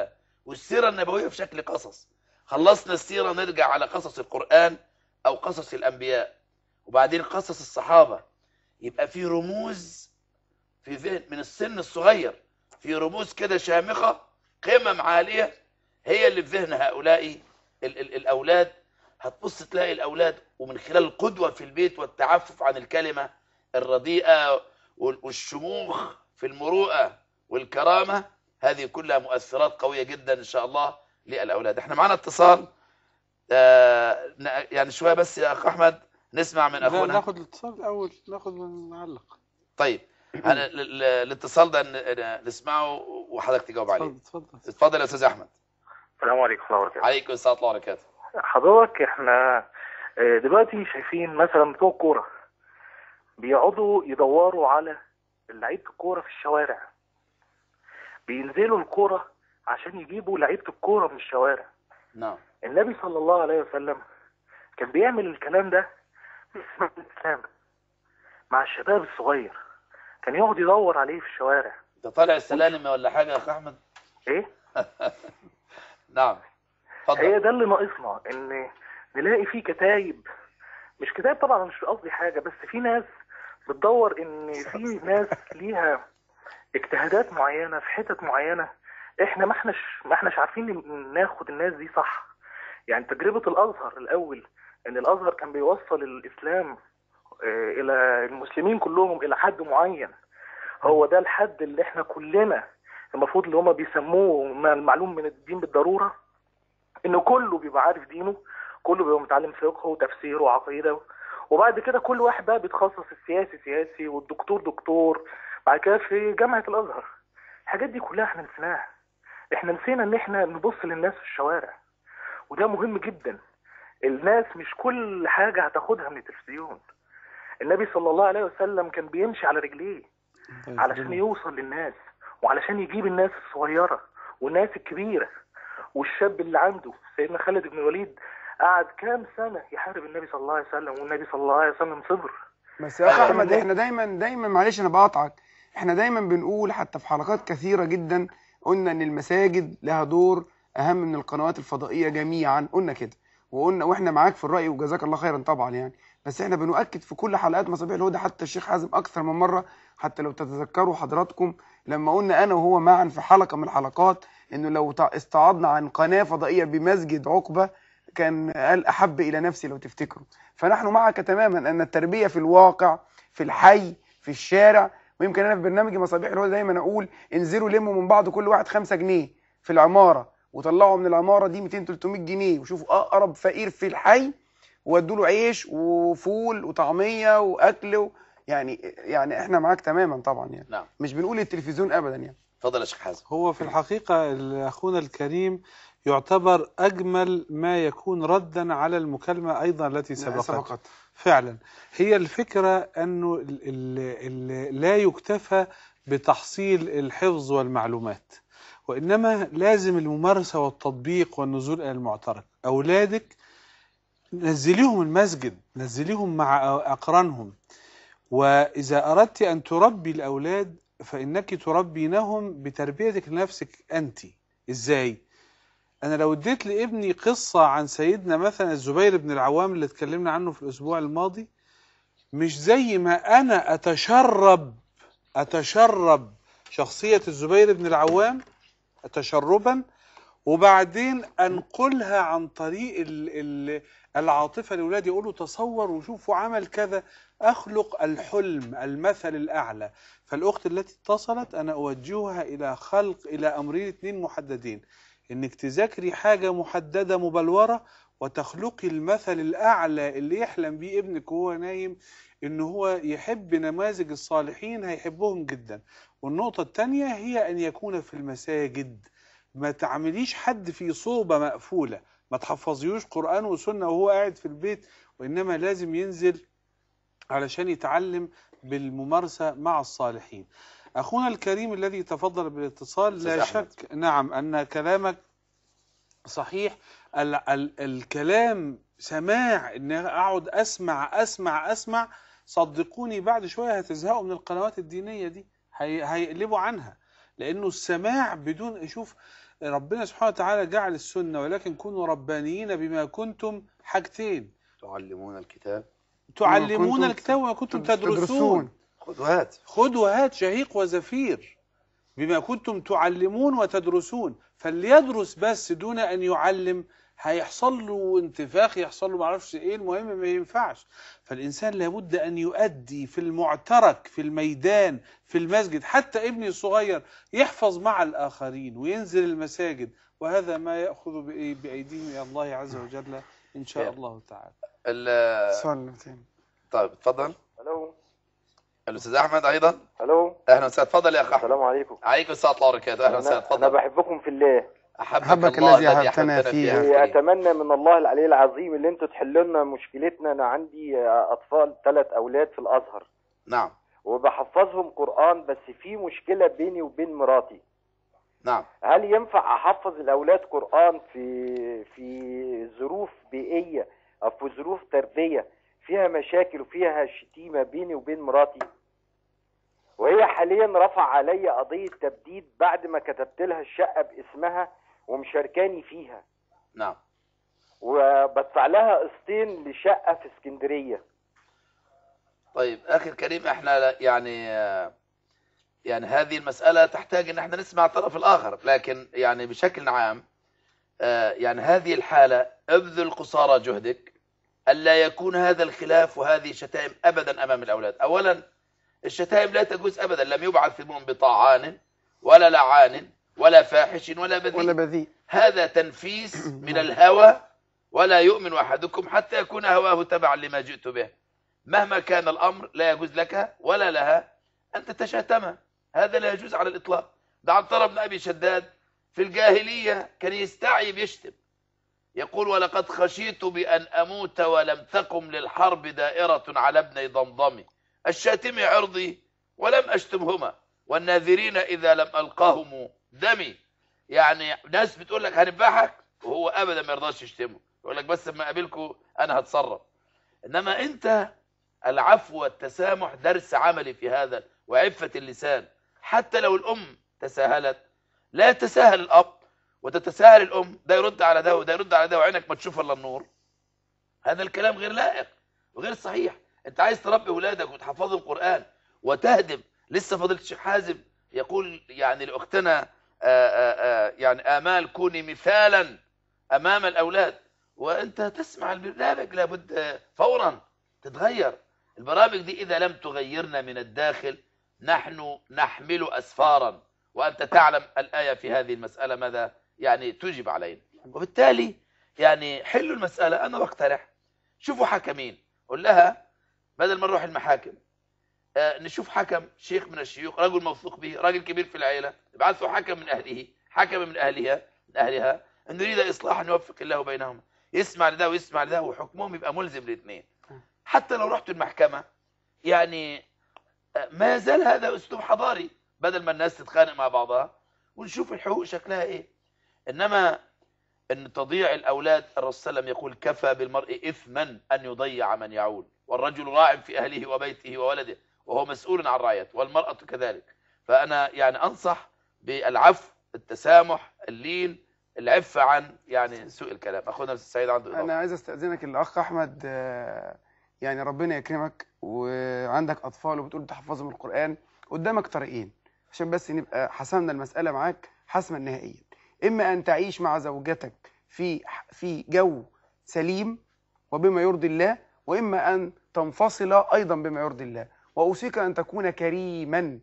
والسيرة النبوية في شكل قصص خلصنا السيرة نرجع على قصص القرآن أو قصص الأنبياء وبعدين قصص الصحابة يبقى في رموز في ذهن من السن الصغير في رموز كده شامخة قمم عالية هي اللي في ذهن هؤلاء ال ال الأولاد هتبص تلاقي الأولاد ومن خلال القدوة في البيت والتعفف عن الكلمة الرديئة وال- والشموخ في المروءة والكرامة هذه كلها مؤثرات قوية جدا إن شاء الله للأولاد احنا معنا اتصال آه ن- يعني شوية بس يا أخ أحمد نسمع من لا أخونا ناخد الاتصال الاول ناخد من نعلق طيب أنا ال- ال- الاتصال ده ن- ن- نسمعه وحضرتك تجاوب عليه اتفضل اتفضل اتفضل يا أستاذ أحمد السلام عليكم ورحمة الله وبركاته عليكم السلام ورحمة الله وبركاته حضرتك احنا اه، دلوقتي شايفين مثلا بتوع الكورة بيقعدوا يدوروا على لعيبة الكورة في الشوارع بينزلوا الكورة عشان يجيبوا لعيبة الكورة من الشوارع نعم النبي صلى الله عليه وسلم كان بيعمل الكلام ده في اسماء الإسلام مع الشباب الصغير كان يقعد يدور عليه في الشوارع أنت طالع السلالم ولا حاجة يا أخ أحمد ايه نعم هي اتفضل ده اللي ناقصنا ان نلاقي فيه كتايب مش كتاب طبعا مش قصدي حاجه بس في ناس بتدور ان في ناس ليها اجتهادات معينه في حتت معينه احنا ما احناش ما احناش عارفين ن- ناخد الناس دي صح يعني تجربه الازهر الاول ان الازهر كان بيوصل الاسلام آه، الى المسلمين كلهم الى حد معين هو ده الحد اللي احنا كلنا المفروض اللي هما بيسموه ما المعلوم من الدين بالضروره ان كله بيبقى عارف دينه كله بيبقى متعلم فقه وتفسير وعقيده وبعد كده كل واحد بقى بيتخصص السياسي سياسي والدكتور دكتور بعد كده في جامعه الازهر الحاجات دي كلها احنا نسيناها احنا نسينا ان احنا نبص للناس في الشوارع وده مهم جدا الناس مش كل حاجه هتاخدها من التلفزيون النبي صلى الله عليه وسلم كان بيمشي على رجليه علشان يوصل للناس وعلشان يجيب الناس الصغيرة والناس الكبيرة والشاب اللي عنده سيدنا خالد بن الوليد قعد كام سنة يحارب النبي صلى الله عليه وسلم والنبي صلى الله عليه وسلم صبر بس يا اخ أيوة. احمد احنا دايما دايما معلش انا بقاطعك احنا دايما بنقول حتى في حلقات كثيره جدا قلنا ان المساجد لها دور اهم من القنوات الفضائيه جميعا قلنا كده وقلنا واحنا معاك في الراي وجزاك الله خيرا طبعا يعني بس احنا بنؤكد في كل حلقات مصابيح الهدى حتى الشيخ حازم اكثر من مره حتى لو تتذكروا حضراتكم لما قلنا انا وهو معا في حلقه من الحلقات انه لو تع- استعاضنا عن قناه فضائيه بمسجد عقبه كان قال احب الى نفسي لو تفتكروا فنحن معك تماما ان التربيه في الواقع في الحي في الشارع ويمكن انا في برنامج مصابيح الهدى دايما اقول انزلوا لموا من بعض كل واحد 5 جنيه في العماره وطلعوا من العماره دي 200 300 جنيه وشوفوا اقرب فقير في الحي وادوا له عيش وفول وطعميه واكل و... يعني يعني احنا معاك تماما طبعا يعني نعم مش بنقول التلفزيون ابدا يعني اتفضل يا شيخ حازم هو في الحقيقة أخونا الكريم يعتبر أجمل ما يكون ردا على المكالمة أيضا التي سبقت سبقت فعلا هي الفكرة أنه ال ال ال لا يكتفى بتحصيل الحفظ والمعلومات وإنما لازم الممارسة والتطبيق والنزول إلى المعترك أولادك نزليهم المسجد نزليهم مع أقرانهم وإذا أردت أن تربي الأولاد فإنك تربينهم بتربيتك لنفسك أنت إزاي؟ أنا لو اديت لابني قصة عن سيدنا مثلا الزبير بن العوام اللي اتكلمنا عنه في الأسبوع الماضي مش زي ما أنا أتشرب أتشرب شخصية الزبير بن العوام تشربا وبعدين أنقلها عن طريق ال ال العاطفة لأولادي يقولوا تصور وشوفوا عمل كذا أخلق الحلم المثل الأعلى فالأخت التي اتصلت أنا أوجهها إلى خلق إلى أمرين اثنين محددين إنك تذاكري حاجة محددة مبلورة وتخلقي المثل الأعلى اللي يحلم بيه ابنك وهو نايم إن هو يحب نماذج الصالحين هيحبهم جدا والنقطة الثانية هي أن يكون في المساجد ما تعمليش حد في صوبة مقفولة ما تحفظيوش قرآن وسنة وهو قاعد في البيت وإنما لازم ينزل علشان يتعلم بالممارسة مع الصالحين أخونا الكريم الذي تفضل بالاتصال أستاذ لا أحمد. شك نعم أن كلامك صحيح ال ال الكلام سماع ان اقعد اسمع اسمع اسمع صدقوني بعد شويه هتزهقوا من القنوات الدينيه دي هي هيقلبوا عنها لانه السماع بدون شوف ربنا سبحانه وتعالى جعل السنة ولكن كونوا ربانيين بما كنتم حاجتين تعلمون الكتاب تعلمون كنتم الكتاب وما كنتم تدرسون. تدرسون خذ وهات خذ وهات شهيق وزفير بما كنتم تعلمون وتدرسون فليدرس بس دون ان يعلم هيحصل له انتفاخ يحصل له معرفش ايه المهم ما ينفعش فالانسان لابد ان يؤدي في المعترك في الميدان في المسجد حتى ابني الصغير يحفظ مع الاخرين وينزل المساجد وهذا ما ياخذ بإيه؟ بايديهم الى الله عز وجل ان شاء خير. الله تعالى ال- سؤال تاني طيب اتفضل الو الاستاذ احمد ايضا الو اهلا وسهلا اتفضل يا اخ احمد السلام عليكم عليكم السلام ورحمه الله وبركاته اهلا وسهلا انا, أنا اتفضل بحبكم في الله احبك, أحبك الله الذي الذي أحببتنا احببتنا فيه. فيه يا كريم. اتمنى من الله العلي العظيم اللي انتوا تحلوا لنا مشكلتنا انا عندي اطفال ثلاث اولاد في الازهر نعم وبحفظهم قران بس في مشكله بيني وبين مراتي نعم هل ينفع احفظ الاولاد قران في في ظروف بيئيه او في ظروف تربيه فيها مشاكل وفيها شتيمه بيني وبين مراتي وهي حاليا رفع علي قضيه تبديد بعد ما كتبت لها الشقه باسمها ومشاركاني فيها نعم وبدفع لها قسطين لشقه في اسكندريه طيب اخي الكريم احنا لا- يعني آه، يعني هذه المسألة تحتاج ان احنا نسمع الطرف الاخر لكن يعني بشكل عام آه، يعني هذه الحالة ابذل قصارى جهدك الا يكون هذا الخلاف وهذه شتائم ابدا امام الاولاد اولا الشتائم لا تجوز ابدا لم يبعث المؤمن بطاعان ولا لعان ولا فاحش ولا بذيء ولا بذيء هذا تنفيس من الهوى ولا يؤمن احدكم حتى يكون هواه تبعا لما جئت به مهما كان الامر لا يجوز لك ولا لها ان تتشاتم هذا لا يجوز على الاطلاق ده عنتر بن ابي شداد في الجاهليه كان يستعي بيشتم يقول ولقد خشيت بان اموت ولم تقم للحرب دائره على ابني ضمضم الشاتم عرضي ولم اشتمهما والناذرين اذا لم القاهم دمي يعني ناس بتقول لك هنذبحك وهو ابدا ما يرضاش يشتمه يقول لك بس لما اقابلكم انا هتصرف انما انت العفو والتسامح درس عملي في هذا وعفة اللسان حتى لو الام تساهلت لا يتساهل الاب وتتساهل الام ده يرد على ده وده يرد على ده وعينك ما تشوف الا النور هذا الكلام غير لائق وغير صحيح انت عايز تربي اولادك وتحفظهم القران وتهدم لسه فضيله الشيخ حازم يقول يعني لاختنا آآ آآ يعني امال كوني مثالا امام الاولاد وانت تسمع البرنامج لابد فورا تتغير البرامج دي اذا لم تغيرنا من الداخل نحن نحمل اسفارا وانت تعلم الايه في هذه المساله ماذا يعني تجب علينا وبالتالي يعني حلوا المساله انا بقترح شوفوا حكمين قول لها بدل ما نروح المحاكم آه، نشوف حكم شيخ من الشيوخ رجل موثوق به راجل كبير في العيله ابعثوا حكم من اهله حكم من اهلها من اهلها ان يريد اصلاحا يوفق الله بينهما يسمع لده ويسمع لده وحكمهم يبقى ملزم الاثنين حتى لو رحت المحكمه يعني آه، ما يزال هذا اسلوب حضاري بدل ما الناس تتخانق مع بعضها ونشوف الحقوق شكلها ايه انما ان تضييع الاولاد الرسول صلى الله عليه وسلم يقول كفى بالمرء اثما ان يضيع من يعول والرجل راع في اهله وبيته وولده وهو مسؤول عن رعيته والمراه كذلك فانا يعني انصح بالعفو التسامح اللين العفه عن يعني سوء الكلام اخونا الاستاذ سعيد عنده انا إضافة. عايز استاذنك الاخ احمد آه، يعني ربنا يكرمك وعندك اطفال وبتقول تحفظهم القران قدامك طريقين عشان بس نبقى حسمنا المساله معاك حسما نهائيا اما ان تعيش مع زوجتك في في جو سليم وبما يرضي الله واما ان تنفصل ايضا بما يرضي الله واوصيك ان تكون كريما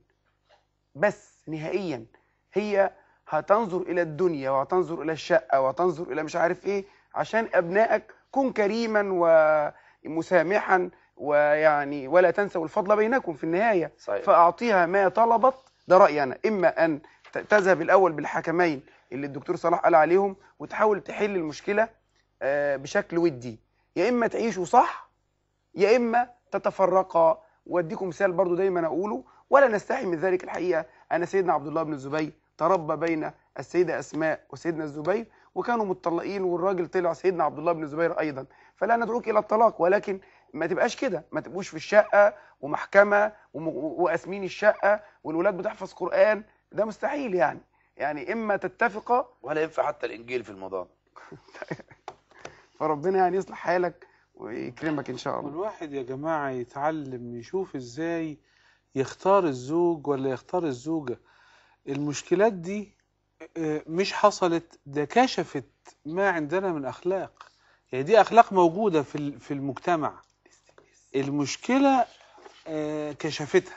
بس نهائيا هي هتنظر الى الدنيا وهتنظر الى الشقه وهتنظر الى مش عارف ايه عشان ابنائك كن كريما ومسامحا ويعني ولا تنسوا الفضل بينكم في النهايه صحيح. فاعطيها ما طلبت ده رايي انا اما ان ت- تذهب الاول بالحكمين اللي الدكتور صلاح قال عليهم وتحاول تحل المشكله آه، بشكل ودي يا اما تعيشوا صح يا اما تتفرقا واديكم مثال برضو دايما اقوله ولا نستحي من ذلك الحقيقه انا سيدنا عبد الله بن الزبير تربى بين السيده اسماء وسيدنا الزبير وكانوا متطلقين والراجل طلع سيدنا عبد الله بن الزبير ايضا فلا ندعوك الى الطلاق ولكن ما تبقاش كده ما تبقوش في الشقه ومحكمه وم- وقاسمين الشقه والولاد بتحفظ قران ده مستحيل يعني يعني اما تتفقا ولا ينفع حتى الانجيل في الموضوع فربنا يعني يصلح حالك ويكرمك ان شاء الله والواحد يا جماعة يتعلم يشوف ازاي يختار الزوج ولا يختار الزوجة المشكلات دي آه، مش حصلت ده كشفت ما عندنا من أخلاق يعني دي أخلاق موجودة في ال- في المجتمع المشكلة آه، كشفتها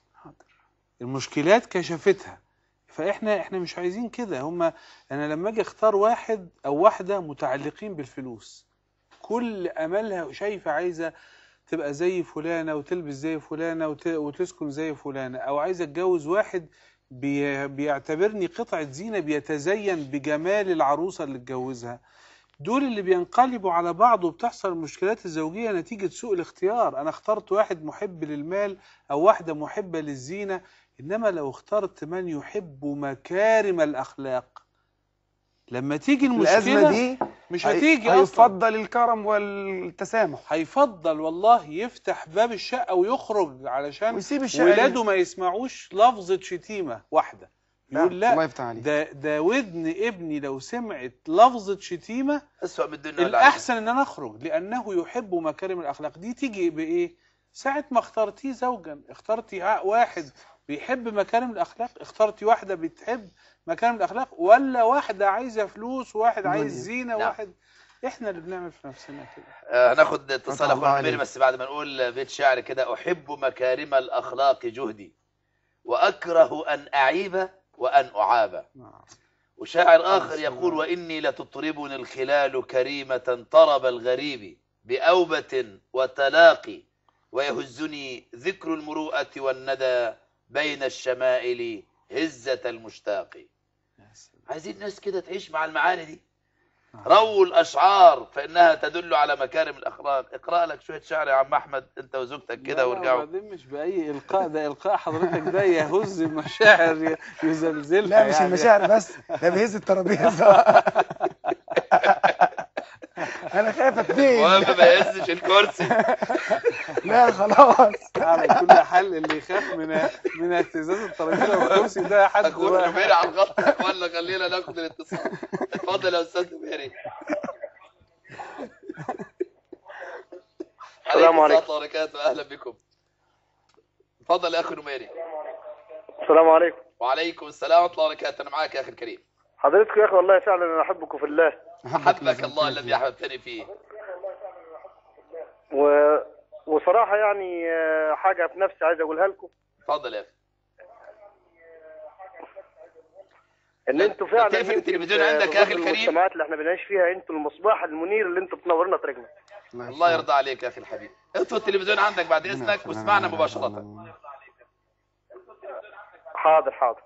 المشكلات كشفتها فاحنا احنا مش عايزين كده هما انا لما اجي اختار واحد او واحده متعلقين بالفلوس كل املها شايفه عايزه تبقى زي فلانه وتلبس زي فلانه وت- وتسكن زي فلانه او عايزه اتجوز واحد بي بيعتبرني قطعه زينه بيتزين بجمال العروسه اللي اتجوزها دول اللي بينقلبوا على بعض وبتحصل المشكلات الزوجيه نتيجه سوء الاختيار انا اخترت واحد محب للمال او واحده محبه للزينه انما لو اخترت من يحب مكارم الاخلاق لما تيجي المشكله الازمه دي مش هي- هتيجي اصلا هيفضل الكرم والتسامح هيفضل والله يفتح باب الشقه ويخرج علشان ويسيب الشقه ولاده ما يسمعوش لفظه شتيمه واحده يقول الله لا يفتح عليك ده ده ودن ابني لو سمعت لفظه شتيمه اسوأ من الدنيا والآخرة. الاحسن ان انا اخرج لانه يحب مكارم الاخلاق دي تيجي بايه ساعه ما اخترتيه زوجا اخترتي ع- واحد بيحب مكارم الاخلاق اخترتي واحده بتحب مكارم الاخلاق ولا واحده عايزه فلوس وواحد عايز دنيا. زينه نعم. واحد احنا اللي بنعمل في نفسنا كده آه، هناخد اتصال فتح الله اخونا نبيل عليك. بس بعد ما نقول بيت شعر كده احب مكارم الاخلاق جهدي واكره ان اعيب وان اعاب نعم. وشاعر اخر يقول واني لتطربني الخلال كريمه طرب الغريب باوبه وتلاقي ويهزني ذكر المروءه والندى بين الشمائل هزه المشتاق يا سلام. عايزين ناس كده تعيش مع المعاني دي رووا الاشعار فانها تدل على مكارم الاخلاق اقرا لك شويه شعر يا عم احمد انت وزوجتك كده لا، لا، وارجعوا وبعدين مش باي القاء ده القاء حضرتك ده يهز المشاعر ي- يزلزلها لا مش يعني. المشاعر بس ده بيهز الترابيزه انا خايف المهم اتنين ما يهزش الكرسي لا خلاص على كل حال اللي يخاف من من اهتزاز الترابيزه والكرسي ده حد اخونا واحد. نميري على الخط ولا خلينا ناخد الاتصال اتفضل يا استاذ نميري السلام عليكم. ورحمه الله وبركاته اهلا بكم اتفضل يا اخي نميري السلام عليكم وعليكم السلام ورحمه الله وبركاته انا معاك يا اخي الكريم حضرتك يا اخي والله فعلا انا احبكم في الله احبك الله الذي احببتني فيه و... وصراحه يعني آه، حاجه في نفسي عايز اقولها لكم اتفضل يا اخي ان لا، انتوا فعلا تقفل يمكن التلفزيون في- عندك في يا أخي ظل الكريم؟ المجتمعات اللي احنا بنعيش فيها انتوا المصباح المنير اللي انتوا بتنورنا طريقنا الله يرضى عليك يا اخي الحبيب اطفي التلفزيون عندك بعد اذنك واسمعنا مباشره حاضر حاضر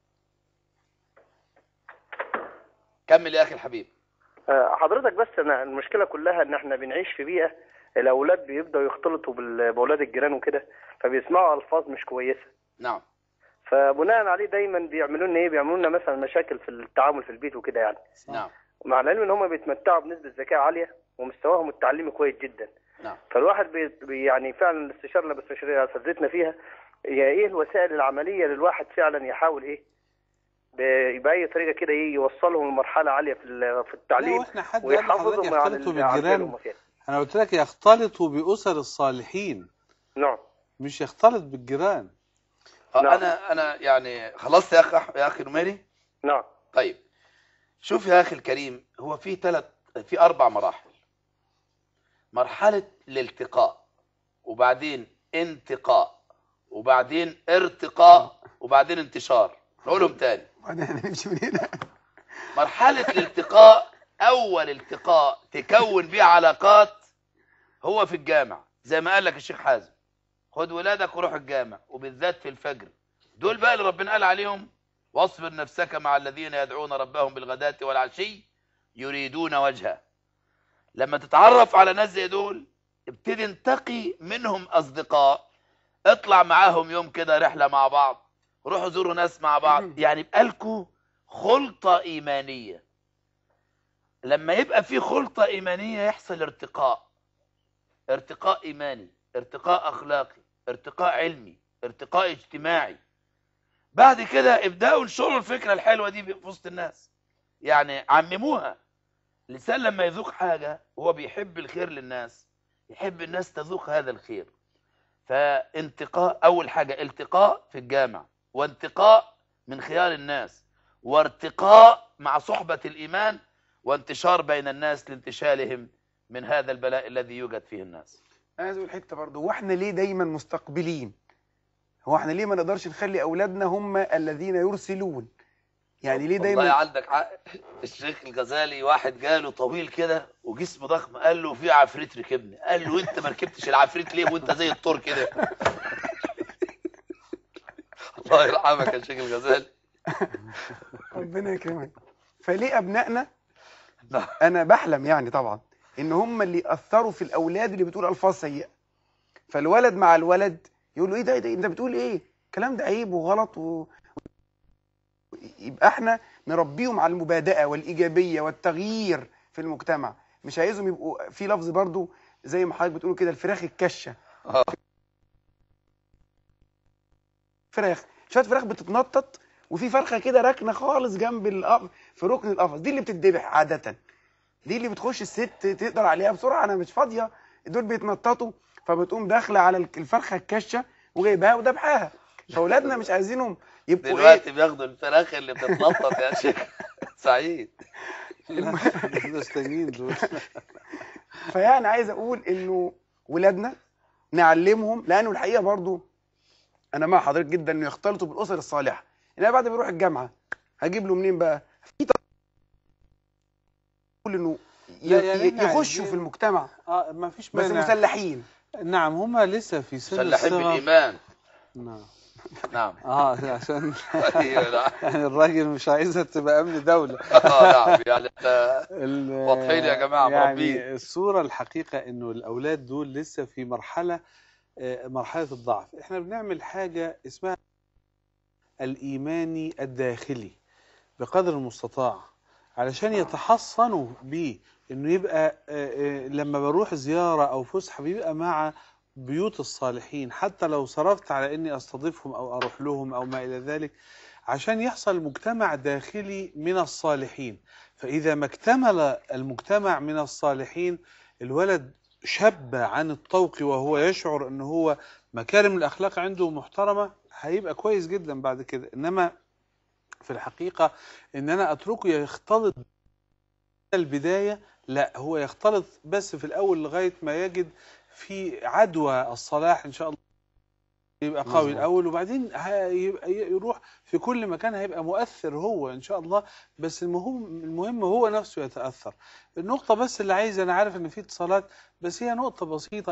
كمل يا اخي الحبيب آه، حضرتك بس انا المشكله كلها ان احنا بنعيش في بيئه الاولاد بيبداوا يختلطوا بال- باولاد الجيران وكده فبيسمعوا الفاظ مش كويسه نعم فبناء عليه دايما بيعملوا لنا ايه بيعملوا لنا مثلا مشاكل في التعامل في البيت وكده يعني نعم مع العلم ان هم بيتمتعوا بنسبه ذكاء عاليه ومستواهم التعليمي كويس جدا نعم فالواحد بي بي- يعني فعلا الاستشاره اللي بستشير اساتذتنا فيها هي ايه الوسائل العمليه للواحد فعلا يحاول ايه ب- باي طريقه كده ايه يوصلهم لمرحله عاليه في ال- في لا التعليم واحنا حد قال لحضرتك ويحافظهم على يختلطوا ال- على البيئة اللي بالجيران هم فيها. انا قلت لك يختلطوا باسر الصالحين نعم مش يختلط بالجيران آه، نعم. انا انا يعني خلصت يا اخي يا اخي نميري نعم طيب شوف يا اخي الكريم هو في ثلاث في اربع مراحل مرحله الالتقاء وبعدين انتقاء وبعدين ارتقاء وبعدين انتشار نقولهم تاني وبعدين هنمشي من هنا مرحله الالتقاء اول التقاء تكون بيه علاقات هو في الجامع زي ما قال لك الشيخ حازم خد ولادك وروح الجامع وبالذات في الفجر دول بقى اللي ربنا قال عليهم واصبر نفسك مع الذين يدعون ربهم بالغداة والعشي يريدون وجهه لما تتعرف على ناس زي دول ابتدي انتقي منهم اصدقاء اطلع معاهم يوم كده رحله مع بعض روحوا زوروا ناس مع بعض يعني بقالكوا خلطه ايمانيه لما يبقى في خلطه ايمانيه يحصل ارتقاء ارتقاء ايماني ارتقاء اخلاقي ارتقاء علمي ارتقاء اجتماعي بعد كده ابداوا انشروا الفكره الحلوه دي في وسط الناس يعني عمموها الانسان لما يذوق حاجه هو بيحب الخير للناس يحب الناس تذوق هذا الخير فانتقاء اول حاجه التقاء في الجامع وانتقاء من خيار الناس وارتقاء مع صحبه الايمان وانتشار بين الناس لانتشالهم من هذا البلاء الذي يوجد فيه الناس انا عايز اقول حته برضه هو احنا ليه دايما مستقبلين هو احنا ليه ما نقدرش نخلي اولادنا هم الذين يرسلون يعني ليه والله دايما عندك حق الشيخ الغزالي واحد جاله طويل كده وجسم ضخم قال له في عفريت ركبني قال له انت ما ركبتش العفريت ليه وانت زي الطور كده الله يرحمك يا شيخ الغزالي ربنا يكرمك فليه ابنائنا نعم. انا بحلم يعني طبعا ان هم اللي اثروا في الاولاد اللي بتقول الفاظ سيئه فالولد مع الولد يقول له ايه ده, إيه ده انت بتقول ايه الكلام ده عيب وغلط و... يبقى احنا نربيهم على المبادئه والايجابيه والتغيير في المجتمع مش عايزهم يبقوا في لفظ برضو زي ما حضرتك بتقول كده الفراخ الكشه آه. فراخ شويه فراخ بتتنطط وفي فرخه كده راكنه خالص جنب القفص في ركن القفص دي اللي بتتذبح عاده دي اللي بتخش الست تقدر عليها بسرعه انا مش فاضيه دول بيتنططوا فبتقوم داخله على الفرخه الكشه وجايباها وذبحاها فاولادنا مش عايزينهم يبقوا ايه دلوقتي بياخدوا الفراخ اللي بتتنطط يا شيخ سعيد مستنيين دول فيعني عايز اقول انه ولادنا نعلمهم لانه الحقيقه برضو انا مع حضرتك جدا انه يختلطوا بالاسر الصالحه ان انا بعد ما يروح الجامعه هجيب له منين بقى في تقول انه ي- لا، يعني ي- إحنا يخشوا عايزين- في المجتمع اه ما فيش بس مانع مسلحين نعم هم لسه في سن مسلحين الصغر بالايمان نعم نعم اه عشان ايوه نعم يعني الراجل مش عايزها تبقى امن دوله آه، نعم يعني إحنا ال- واضحين يا جماعة، يعني مربين. الصورة الحقيقة انه الاولاد دول لسه في مرحلة آه، مرحلة الضعف احنا بنعمل حاجة اسمها الايماني الداخلي بقدر المستطاع علشان يتحصنوا بيه انه يبقى آه، آه، لما بروح زيارة او فسحة بيبقى مع بيوت الصالحين حتى لو صرفت على اني استضيفهم او اروح لهم او ما الى ذلك عشان يحصل مجتمع داخلي من الصالحين فإذا ما اكتمل المجتمع من الصالحين الولد شب عن الطوق وهو يشعر أنه هو مكارم الأخلاق عنده محترمة هيبقى كويس جدا بعد كده إنما في الحقيقة إن أنا أتركه يختلط من البداية لا هو يختلط بس في الأول لغاية ما يجد في عدوى الصلاح إن شاء الله يبقى قوي مظبوط. الأول وبعدين هيبقى يروح في كل مكان هيبقى مؤثر هو إن شاء الله بس المهم المهم هو نفسه يتأثر النقطة بس اللي عايز أنا عارف إن في اتصالات بس هي نقطة بسيطة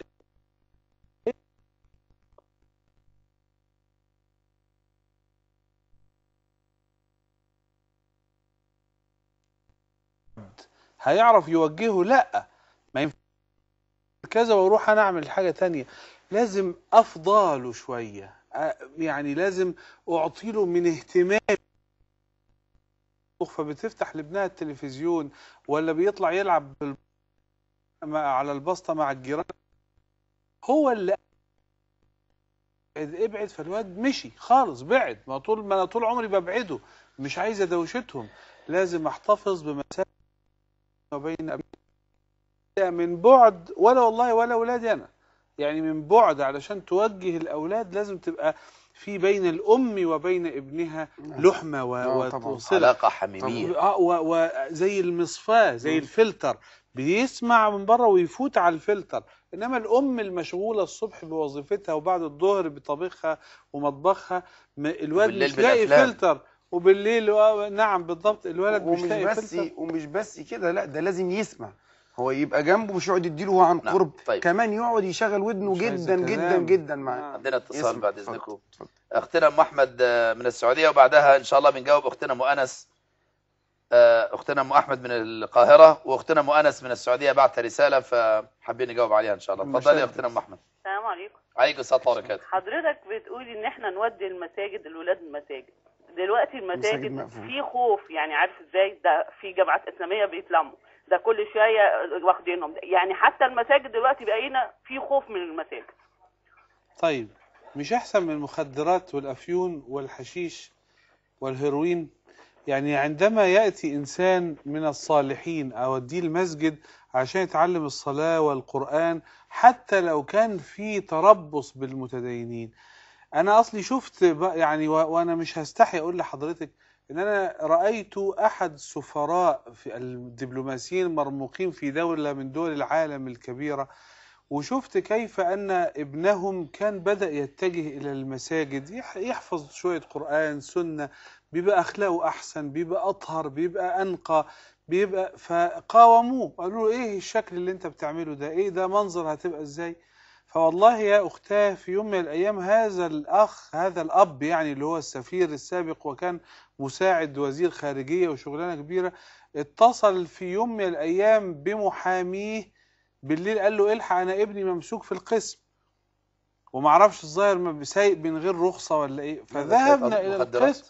هيعرف يوجهه لا ما ينفع كذا واروح انا اعمل حاجة تانية لازم افضاله شوية أ- يعني لازم اعطي له من اهتمام فبتفتح لابنها التلفزيون ولا بيطلع يلعب بال- مع- على البسطة مع الجيران هو اللي ابعد ابعد فالواد مشي خالص بعد ما طول ما انا طول عمري ببعده مش عايز ادوشتهم لازم احتفظ بمسافه ما بين أبنائي من بعد ولا والله ولا اولادي انا يعني من بعد علشان توجه الاولاد لازم تبقى في بين الام وبين ابنها لحمه و- آه، طبعاً. وصله علاقة حميمية اه وزي المصفاه زي الفلتر بيسمع من بره ويفوت على الفلتر انما الام المشغوله الصبح بوظيفتها وبعد الظهر بطبخها ومطبخها م- الواد وبالليل مش لاقي بالأفلام. فلتر وبالليل آه، نعم بالضبط الولد مش ومش لاقي بس فلتر ومش بس كده لا ده لازم يسمع هو يبقى جنبه مش يقعد يديله هو عن نعم، قرب طيب. كمان يقعد يشغل ودنه مش عايز جدا جدا كلام. جدا معاه نعم. عندنا اتصال اسمع. بعد اتفضل، اذنكم اتفضل. اختنا ام احمد آه، من السعوديه وبعدها ان شاء الله بنجاوب اختنا ام انس آه، اختنا ام احمد من القاهره واختنا ام انس من السعوديه بعت رساله فحابين نجاوب عليها ان شاء الله اتفضلي يا المشاهد. اختنا ام احمد السلام عليكم عليكم السلام ورحمه الله وبركاته حضرتك بتقولي ان احنا نودي المساجد الولاد المساجد دلوقتي المساجد المساجد مقفولة. في خوف يعني عارف ازاي ده في جامعات اسلاميه بيتلموا ده كل شويه واخدينهم يعني حتى المساجد دلوقتي بقينا في خوف من المساجد طيب مش احسن من المخدرات والافيون والحشيش والهيروين يعني عندما ياتي انسان من الصالحين اوديه المسجد عشان يتعلم الصلاه والقران حتى لو كان في تربص بالمتدينين انا اصلي شفت بقى يعني و- وانا مش هستحي اقول لحضرتك ان انا رايت احد سفراء في الدبلوماسيين المرموقين في دوله من دول العالم الكبيره وشفت كيف ان ابنهم كان بدا يتجه الى المساجد يح- يحفظ شويه قران سنه بيبقى اخلاقه احسن بيبقى اطهر بيبقى انقى بيبقى فقاوموه قالوا له ايه الشكل اللي انت بتعمله ده ايه ده منظر هتبقى ازاي فوالله يا أختاه في يوم من الأيام هذا الأخ هذا الأب يعني اللي هو السفير السابق وكان مساعد وزير خارجية وشغلانة كبيرة اتصل في يوم من الأيام بمحاميه بالليل قال له الحق أنا ابني ممسوك في القسم ومعرفش الظاهر ما سايق من غير رخصة ولا إيه فذهبنا إلى مخدرات. القسم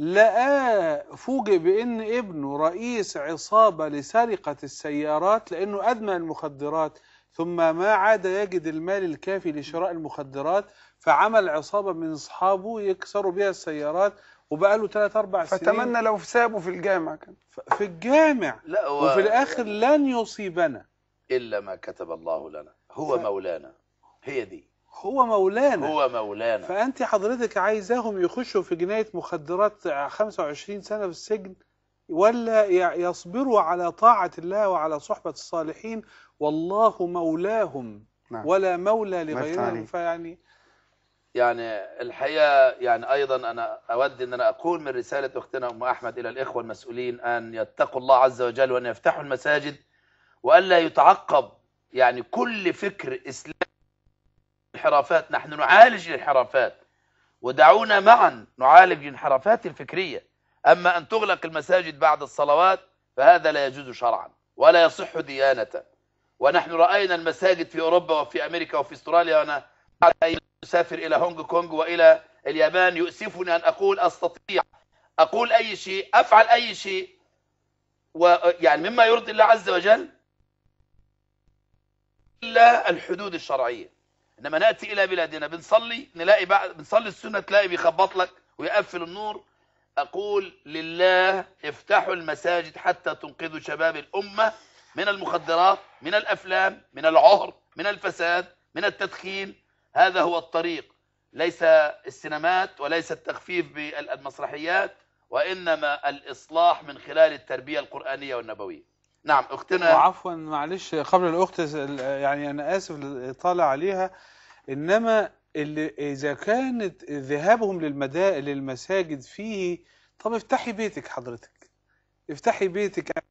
لقاه فوجئ بأن ابنه رئيس عصابة لسرقة السيارات لأنه أدمن المخدرات ثم ما عاد يجد المال الكافي لشراء المخدرات فعمل عصابة من أصحابه يكسروا بها السيارات وبقى له 3 4 سنين فتمنى لو سابوا في الجامع كان ف- في الجامع لا هو وفي الآخر لن يصيبنا إلا ما كتب الله لنا هو ف- مولانا هي دي هو مولانا هو مولانا فأنت حضرتك عايزاهم يخشوا في جناية مخدرات 25 سنة في السجن ولا ي- يصبروا على طاعة الله وعلى صحبة الصالحين والله مولاهم نعم. ولا مولى الله يفتح لغيرهم عليك. فيعني يعني الحقيقة يعني أيضا أنا أود أن أنا أقول من رسالة أختنا أم أحمد إلى الإخوة المسؤولين أن يتقوا الله عز وجل وأن يفتحوا المساجد وألا يتعقب يعني كل فكر إسلامي انحرافات نحن نعالج الانحرافات ودعونا معا نعالج الانحرافات الفكرية أما أن تغلق المساجد بعد الصلوات فهذا لا يجوز شرعا ولا يصح ديانة ونحن رأينا المساجد في أوروبا وفي أمريكا وفي استراليا وأنا بعد أن أسافر إلى هونغ كونغ وإلى اليابان يؤسفني أن أقول أستطيع أقول أي شيء أفعل أي شيء ويعني مما يرضي الله عز وجل إلا الحدود الشرعية إنما نأتي إلى بلادنا بنصلي نلاقي بعد بنصلي السنة تلاقي بيخبط لك ويقفل النور أقول لله افتحوا المساجد حتى تنقذوا شباب الأمة من المخدرات من الأفلام من العهر من الفساد من التدخين هذا هو الطريق ليس السينمات وليس التخفيف بالمسرحيات وإنما الإصلاح من خلال التربية القرآنية والنبوية نعم أختنا وعفوا معلش قبل الأخت يعني أنا آسف للإطالة عليها إنما اللي إذا كانت ذهابهم للمدا للمساجد فيه طب افتحي بيتك حضرتك افتحي بيتك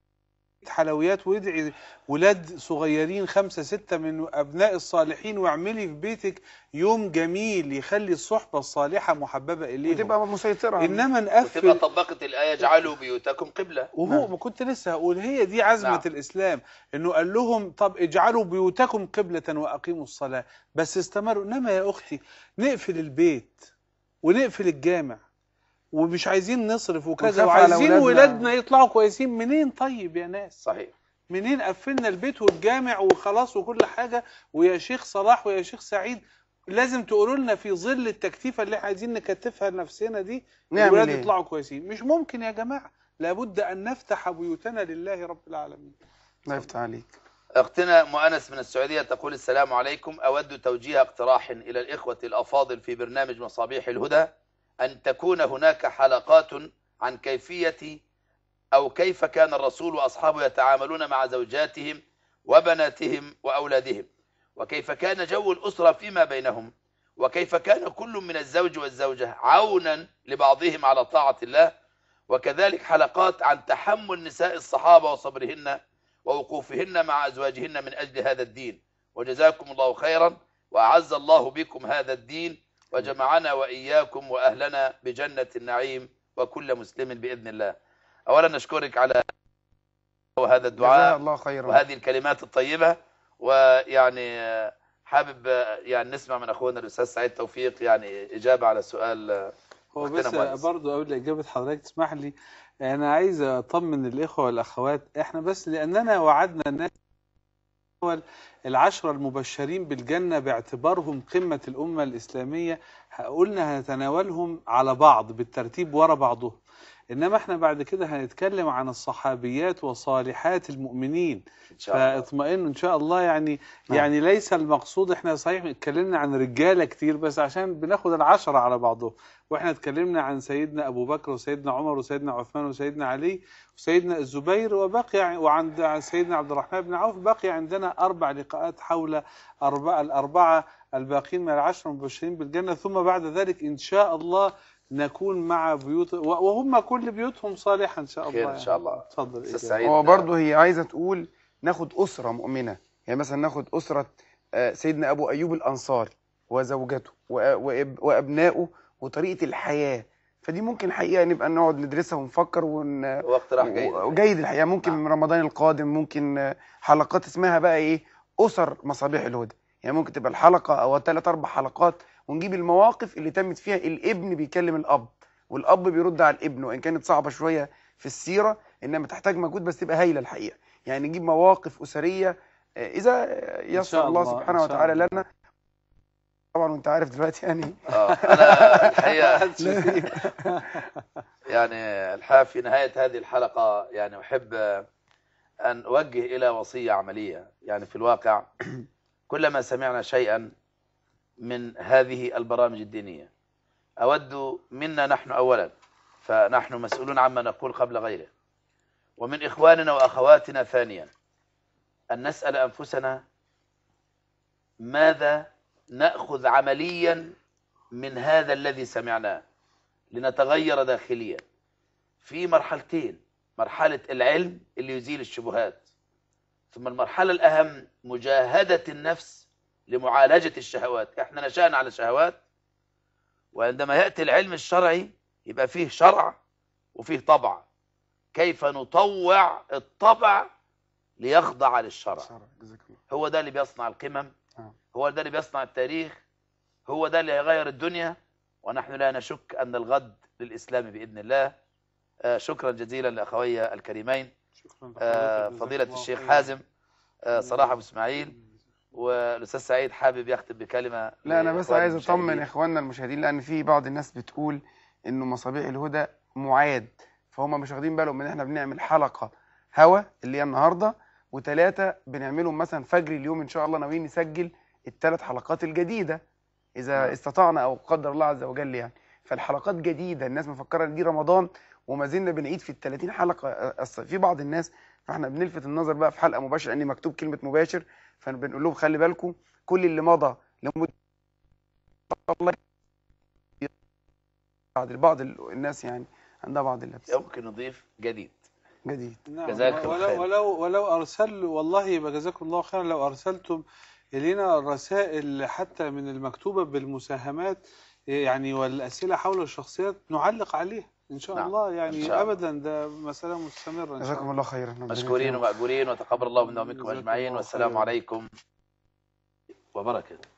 حلويات وادعي ولاد صغيرين خمسة ستة من أبناء الصالحين واعملي في بيتك يوم جميل يخلي الصحبة الصالحة محببة إليهم وتبقى مسيطرة إنما وتبقى نقفل طبقت الآية اجعلوا بيوتكم قبلة وهو ما كنت لسه هقول هي دي عزمة نعم. الإسلام إنه قال لهم طب اجعلوا بيوتكم قبلة وأقيموا الصلاة بس استمروا إنما يا أختي نقفل البيت ونقفل الجامع ومش عايزين نصرف وكذا ونخاف على وعايزين أولادنا. ولادنا يطلعوا كويسين منين طيب يا ناس صحيح منين قفلنا البيت والجامع وخلاص وكل حاجة ويا شيخ صلاح ويا شيخ سعيد لازم تقولوا لنا في ظل التكتيفة اللي احنا عايزين نكتفها لنفسنا دي نعمل الولاد إيه؟ يطلعوا كويسين مش ممكن يا جماعة لابد أن نفتح بيوتنا لله رب العالمين الله يفتح عليك أختنا مؤنس من السعودية تقول السلام عليكم أود توجيه اقتراح إلى الإخوة الأفاضل في برنامج مصابيح الهدى أن تكون هناك حلقات عن كيفية أو كيف كان الرسول وأصحابه يتعاملون مع زوجاتهم وبناتهم وأولادهم وكيف كان جو الأسرة فيما بينهم وكيف كان كل من الزوج والزوجة عونا لبعضهم على طاعة الله وكذلك حلقات عن تحمل نساء الصحابة وصبرهن ووقوفهن مع أزواجهن من أجل هذا الدين وجزاكم الله خيرا وأعز الله بكم هذا الدين وجمعنا وإياكم وأهلنا بجنة النعيم وكل مسلم بإذن الله أولا نشكرك على هذا جزاها الدعاء الله خيرا وهذه الكلمات الطيبة ويعني آه، حابب آه، يعني نسمع من أخونا الأستاذ سعيد توفيق يعني إجابة على سؤال آه، هو أختنا بس مؤنس. برضو قبل إجابة حضرتك تسمح لي أنا عايز أطمن الإخوة والأخوات إحنا بس لأننا وعدنا الناس العشرة المبشرين بالجنة باعتبارهم قمة الأمة الإسلامية قلنا هنتناولهم على بعض بالترتيب ورا بعضهم إنما احنا بعد كده هنتكلم عن الصحابيات وصالحات المؤمنين إن شاء الله فاطمئنوا إن شاء الله يعني نعم. يعني ليس المقصود احنا صحيح اتكلمنا عن رجالة كتير بس عشان بناخد العشرة على بعضهم واحنا اتكلمنا عن سيدنا أبو بكر وسيدنا عمر وسيدنا عثمان وسيدنا علي وسيدنا الزبير وبقي وعند عن سيدنا عبد الرحمن بن عوف بقي عندنا أربع لقاءات حول أربعة الأربعة الباقين من العشر المبشرين بالجنة ثم بعد ذلك إن شاء الله نكون مع بيوت وهم كل بيوتهم صالحة إن شاء الله خير إن شاء الله اتفضل أستاذ إجابة. سعيد هو برضه هي عايزه تقول ناخد اسره مؤمنه يعني مثلا ناخد اسره آه، سيدنا ابو ايوب الانصاري وزوجته وأ- وأب- وابنائه وطريقه الحياه فدي ممكن حقيقه نبقى نقعد ندرسها ونفكر ون واقتراح جيد وجيد الحقيقه ممكن نعم. من رمضان القادم ممكن آه، حلقات اسمها بقى ايه اسر مصابيح الهدى يعني ممكن تبقى الحلقه او ثلاث اربع حلقات ونجيب المواقف اللي تمت فيها الابن بيكلم الاب والاب بيرد على الابن وان كانت صعبه شويه في السيره انما تحتاج مجهود بس تبقى هايله الحقيقه يعني نجيب مواقف اسريه آه، اذا يسر شاء الله الله، سبحانه إن شاء وتعالى الله. لنا طبعا وانت عارف دلوقتي يعني آه أنا الحقيقة يعني الحقيقة في نهاية هذه الحلقة يعني أحب أن أوجه إلى وصية عملية يعني في الواقع كلما سمعنا شيئا من هذه البرامج الدينية أود منا نحن أولا فنحن مسؤولون عما نقول قبل غيره ومن إخواننا وأخواتنا ثانيا أن نسأل أنفسنا ماذا نأخذ عمليا من هذا الذي سمعناه لنتغير داخليا في مرحلتين مرحلة العلم اللي يزيل الشبهات ثم المرحلة الأهم مجاهدة النفس لمعالجة الشهوات احنا نشأنا على شهوات وعندما يأتي العلم الشرعي يبقى فيه شرع وفيه طبع كيف نطوع الطبع ليخضع للشرع جزاك الله هو ده اللي بيصنع القمم آه. هو ده اللي بيصنع التاريخ هو ده اللي هيغير الدنيا ونحن لا نشك أن الغد للإسلام بإذن الله آه، شكرا جزيلا لأخوي الكريمين شكرا آه، لحضرتك، فضيلة جزاك الله الشيخ خيرا. حازم آه، صلاح أبو إسماعيل والأستاذ سعيد حابب يختم بكلمة لا انا بس لإخوان عايز اطمن المشاهدين. اخواننا المشاهدين لان في بعض الناس بتقول انه مصابيح الهدى معاد فهم مش واخدين بالهم ان احنا بنعمل حلقه هوا اللي هي النهارده وثلاثه بنعملهم مثلا فجر اليوم ان شاء الله ناويين نسجل الثلاث حلقات الجديده اذا نعم. استطعنا او قدر الله عز وجل يعني فالحلقات جديده الناس مفكره ان دي رمضان وما زلنا بنعيد في ال 30 حلقه أصل في بعض الناس فاحنا بنلفت النظر بقى في حلقه مباشره ان مكتوب كلمه مباشر فبنقول لهم خلي بالكم كل اللي مضى لمده الله بعض بعض الناس يعني عندها بعض اللبس يمكن نضيف جديد جديد نعم جزاك الله خير. ولو ولو ولو ارسل والله يبقى جزاكم الله خيرا لو ارسلتم الينا الرسائل حتى من المكتوبه بالمساهمات يعني والاسئله حول الشخصيات نعلق عليها ان شاء نعم. الله إن يعني شاء الله. ابدا ده مساله مستمره ان شاء جزاكم الله الله خيرا ربنا مشكورين يكرمك. ومأجورين وتقبل الله منا ومنكم جزاكم أجمعين الله والسلام خيرا. عليكم وبركاته